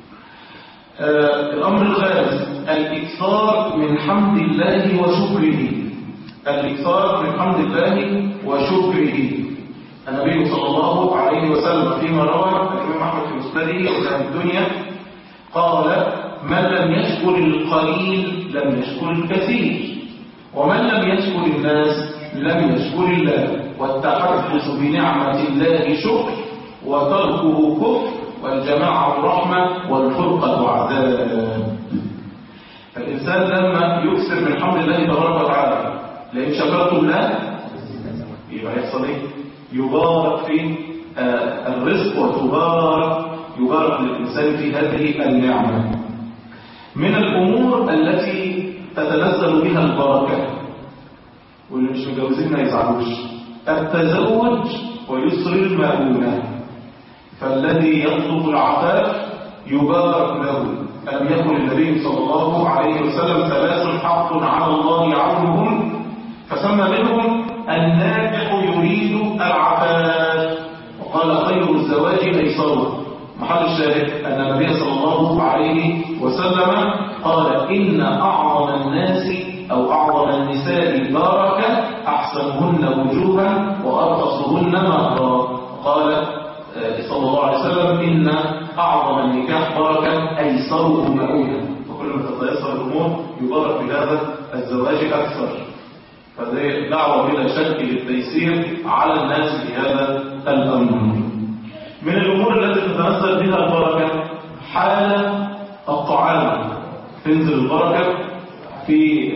Speaker 3: آه الأمر الخامس الإكثار من حمد الله وشكره الإكثار من حمد الله وشكره النبي صلى الله عليه وسلم فيما روى الإمام أحمد في مسنده وكان الدنيا قال من لم يشكر القليل لم يشكر الكثير ومن لم يشكر الناس لم يشكر الله والتحدث بنعمة الله شكر وتركه كفر والجماعة رحمة والفرقة عذاب فالإنسان لما يكثر من حمد الله تبارك وتعالى لئن شكرتم له يبقى يحصل ايه؟ يبارك في آه الرزق وتبارك يبارك للإنسان في هذه النعمة من الأمور التي تتنزل بها البركة واللي مش متجوزين ما يزعلوش التزوج ويسر المؤونة فالذي يطلب العفاف يبارك له ألم يقل النبي صلى الله عليه وسلم ثلاث حق على الله عونهم فسمى منهم الناجح يريد العفاف وقال خير الزواج أيسره محل الشاهد أن النبي صلى الله عليه وسلم قال إن أعظم الناس أو أعظم النساء بركة أحسنهن وجوها وأرخصهن مهرا قال صلى الله عليه وسلم إن أعظم النكاح بركة أيسره مؤونة وكل ما تتيسر الأمور يبارك بهذا الزواج أكثر فده دعوة بلا شك للتيسير على الناس في هذا الأمر من الأمور التي تتنزل بها البركة حال الطعام تنزل البركة في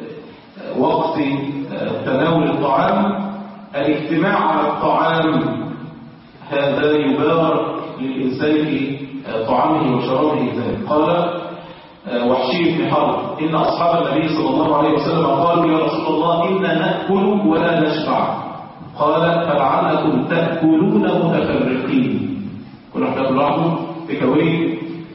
Speaker 3: وقت تناول الطعام الاجتماع على الطعام هذا يبارك للإنسان في طعامه وشرابه ذلك قال وحشي بن حرب إن أصحاب النبي صلى الله عليه وسلم قالوا يا رسول الله إنا نأكل ولا نشبع قال فلعلكم تأكلون متفرقين كل واحد يأكل لوحده تكوين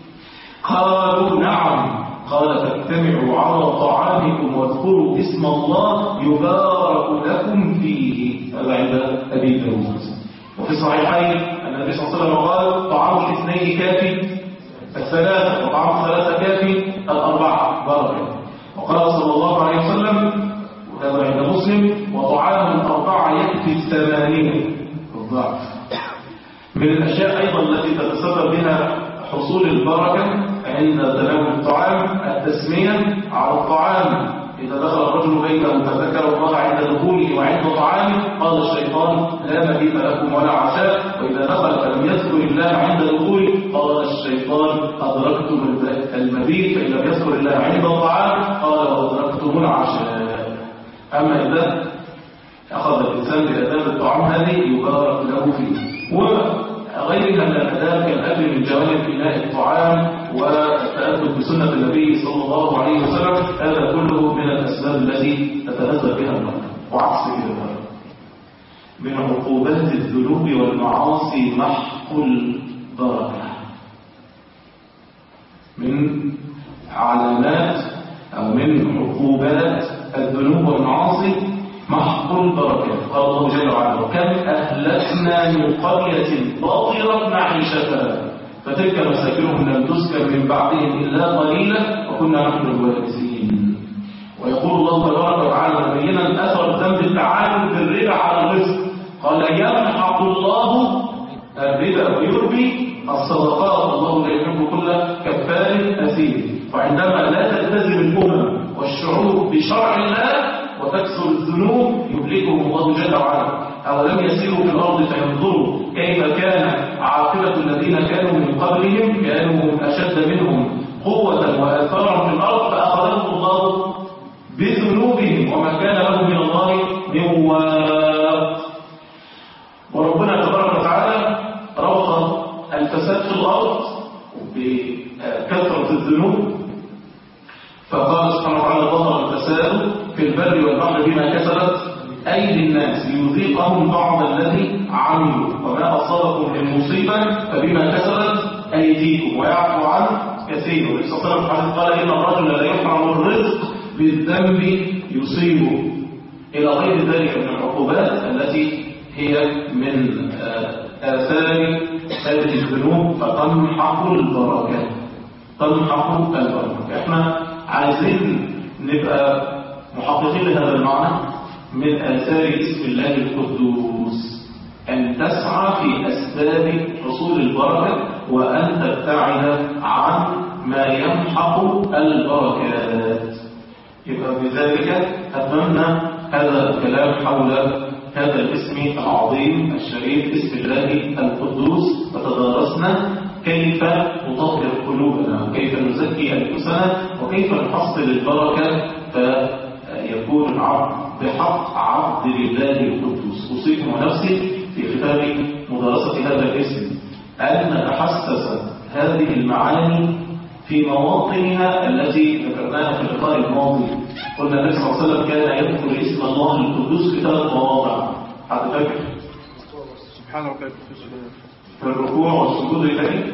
Speaker 3: قالوا نعم قال فاجتمعوا على طعامكم واذكروا اسم الله يبارك لكم فيه هذا عند أبي داود وفي الصحيحين أن النبي صلى الله عليه وسلم قال طعام الاثنين كافي الثلاثة وطعام الثلاثة كافي الأربعة بركة وقال صلى الله عليه وسلم وهذا عند مسلم وطعام الأربعة يكفي الثمانين الضعف من الأشياء أيضا التي تتسبب بها حصول البركة عند تناول الطعام التسمية على الطعام إذا دخل الرجل بيته فذكر الله عند دخوله وعند طعامه قال الشيطان لا مبيت لكم ولا عشاء وإذا دخل فلم يذكر الله عند دخوله قال الشيطان أدركتم المبيت فإن لم يذكر الله عند الطعام قال وأدركتم العشاء أما إذا أخذ الإنسان بأداب الطعام هذه يبارك له فيه وغيرها من الأداب كالأكل من جوانب إناء الطعام والتأدب بسنة النبي صلى الله عليه وسلم هذا كله من الأسباب التي تتنزل بها البركة وعكس كده من عقوبات الذنوب والمعاصي محق البركة من علامات أو من عقوبات الذنوب والمعاصي محق البركة قال الله جل وعلا وكم أهلكنا من قرية باطرت معيشتها فتلك مساكنهم لم تسكن من بعدهم إلا قليلا وكنا نحن الوارثين ويقول الله تبارك وتعالى مبينا أثر الذنب التعامل بالربا على الرزق قال يمحق الله الربا ويربي الصدقات الله لا يحب كل كفار أثيم وعندما لا تلتزم الأمم والشعوب بشرع الله وتكسر الذنوب يهلكهم الله جل وعلا أولم يسيروا في الأرض فينظروا كيف كان عاقبة الذين كانوا من قبلهم كانوا هم أشد منهم قوة وآثارا في الأرض فأخذهم الله بذنوبهم وما كان لهم من الله من واق وربنا تبارك وتعالى روق الفساد في الأرض بكثرة الذنوب فقال سبحانه وتعالى ظهر الفساد في البر والبحر بما كسبت أيدي الناس ليذيقهم بعض الذي عملوا وما أصابكم من مصيبة فبما كسبت أيديكم ويعفو عن كثير والنبي صلى الله عليه وسلم قال إن الرجل لا يحرم الرزق بالذنب يصيبه إلى غير ذلك من العقوبات التي هي من آثار هذه الذنوب فتمحق البركة تمحق البركة احنا عايزين نبقى محققين لهذا المعنى من آثار اسم الله القدوس أن تسعى في أسباب حصول البركة وأن تبتعد عن ما يمحق البركات يبقى بذلك أتمنى هذا الكلام حول هذا الاسم العظيم الشريف اسم الله القدوس وتدارسنا كيف نطهر قلوبنا وكيف نزكي أنفسنا وكيف نحصل البركة فيكون العبد بحق عبد لله القدوس أوصيكم ونفسي في ختام مدرسة هذا الاسم أن نتحسس هذه المعاني في مواطنها التي ذكرناها في اللقاء الماضي قلنا النبي صلى الله عليه وسلم كان يذكر اسم الله القدوس في ثلاث مواضع حد فاكر
Speaker 1: سبحان ربك
Speaker 3: في الركوع والسجود لله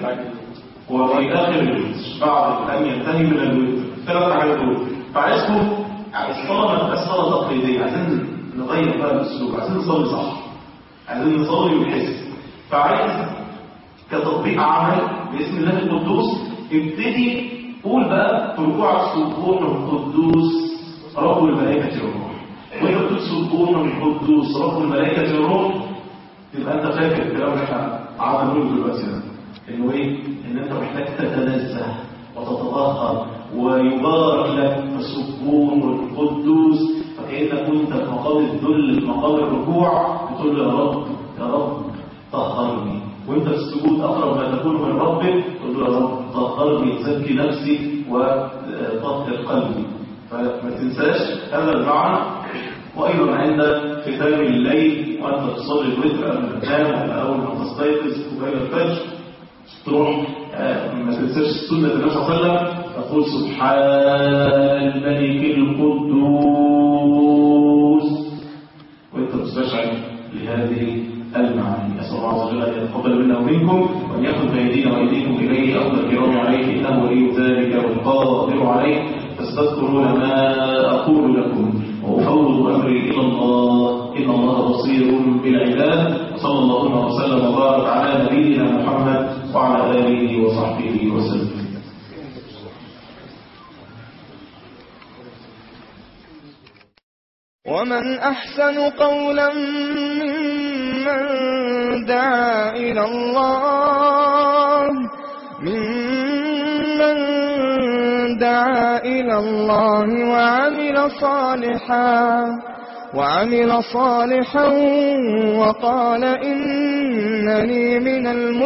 Speaker 3: وفي آخر الوتر بعد أن ينتهي من الوتر ثلاث حاجات دول فعايزكم الصلاة ما تبقاش صلاة تقليدية عايزين نغير بقى الأسلوب عايزين نصلي صح عايزين نصلي ونحس فعايز كتطبيق عمل باسم الله القدوس ابتدي قول بقى في ركوع سبوح القدوس رب الملائكة والروح وانت بتقول سبوح القدوس رب الملائكة والروح تبقى انت فاكر الكلام اللي احنا قعدنا نقوله دلوقتي ده انه ايه؟ ان انت محتاج تتنزه وتتطهر ويبارك لك السبوح القدوس فكأنك كنت في مقام الذل في مقام الركوع بتقول له يا رب يا رب طهرني وانت في السجود اقرب ما تكون من ربك تقول له يا رب طهرني زكي نفسي وطهر قلبي فما تنساش هذا المعنى وايضا عند ختام الليل وانت تصلي الوتر قبل ما تنام ولا اول ما تستيقظ قبيل الفجر تروح آه، ما تنساش سنه النبي صلى الله عليه وسلم تقول سبحان الملك القدوس وانت تستشعر لهذه المعاني أسأل الله عز وجل أن يتقبل منا ومنكم وأن يأخذ بأيدينا وأيديكم إليه أخذ الكرام عليه إنه ولي ذلك والقادر عليه فاستذكرون ما أقول لكم وأفوض أمري إلى الله إن الله بصير بالعباد وصلى الله وسلم وبارك على نبينا محمد وعلى آله وصحبه وسلم
Speaker 1: ومن أحسن قولا ممن دعا إلى الله ممن دعا إلى الله وعمل صالحا وعمل صالحا وقال إنني من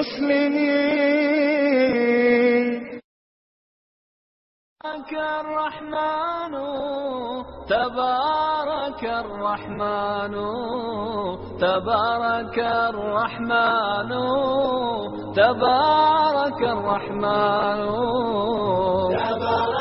Speaker 1: المسلمين
Speaker 2: تبارك الرحمن تبارك الرحمن تبارك الرحمن تبارك الرحمن
Speaker 4: تبارك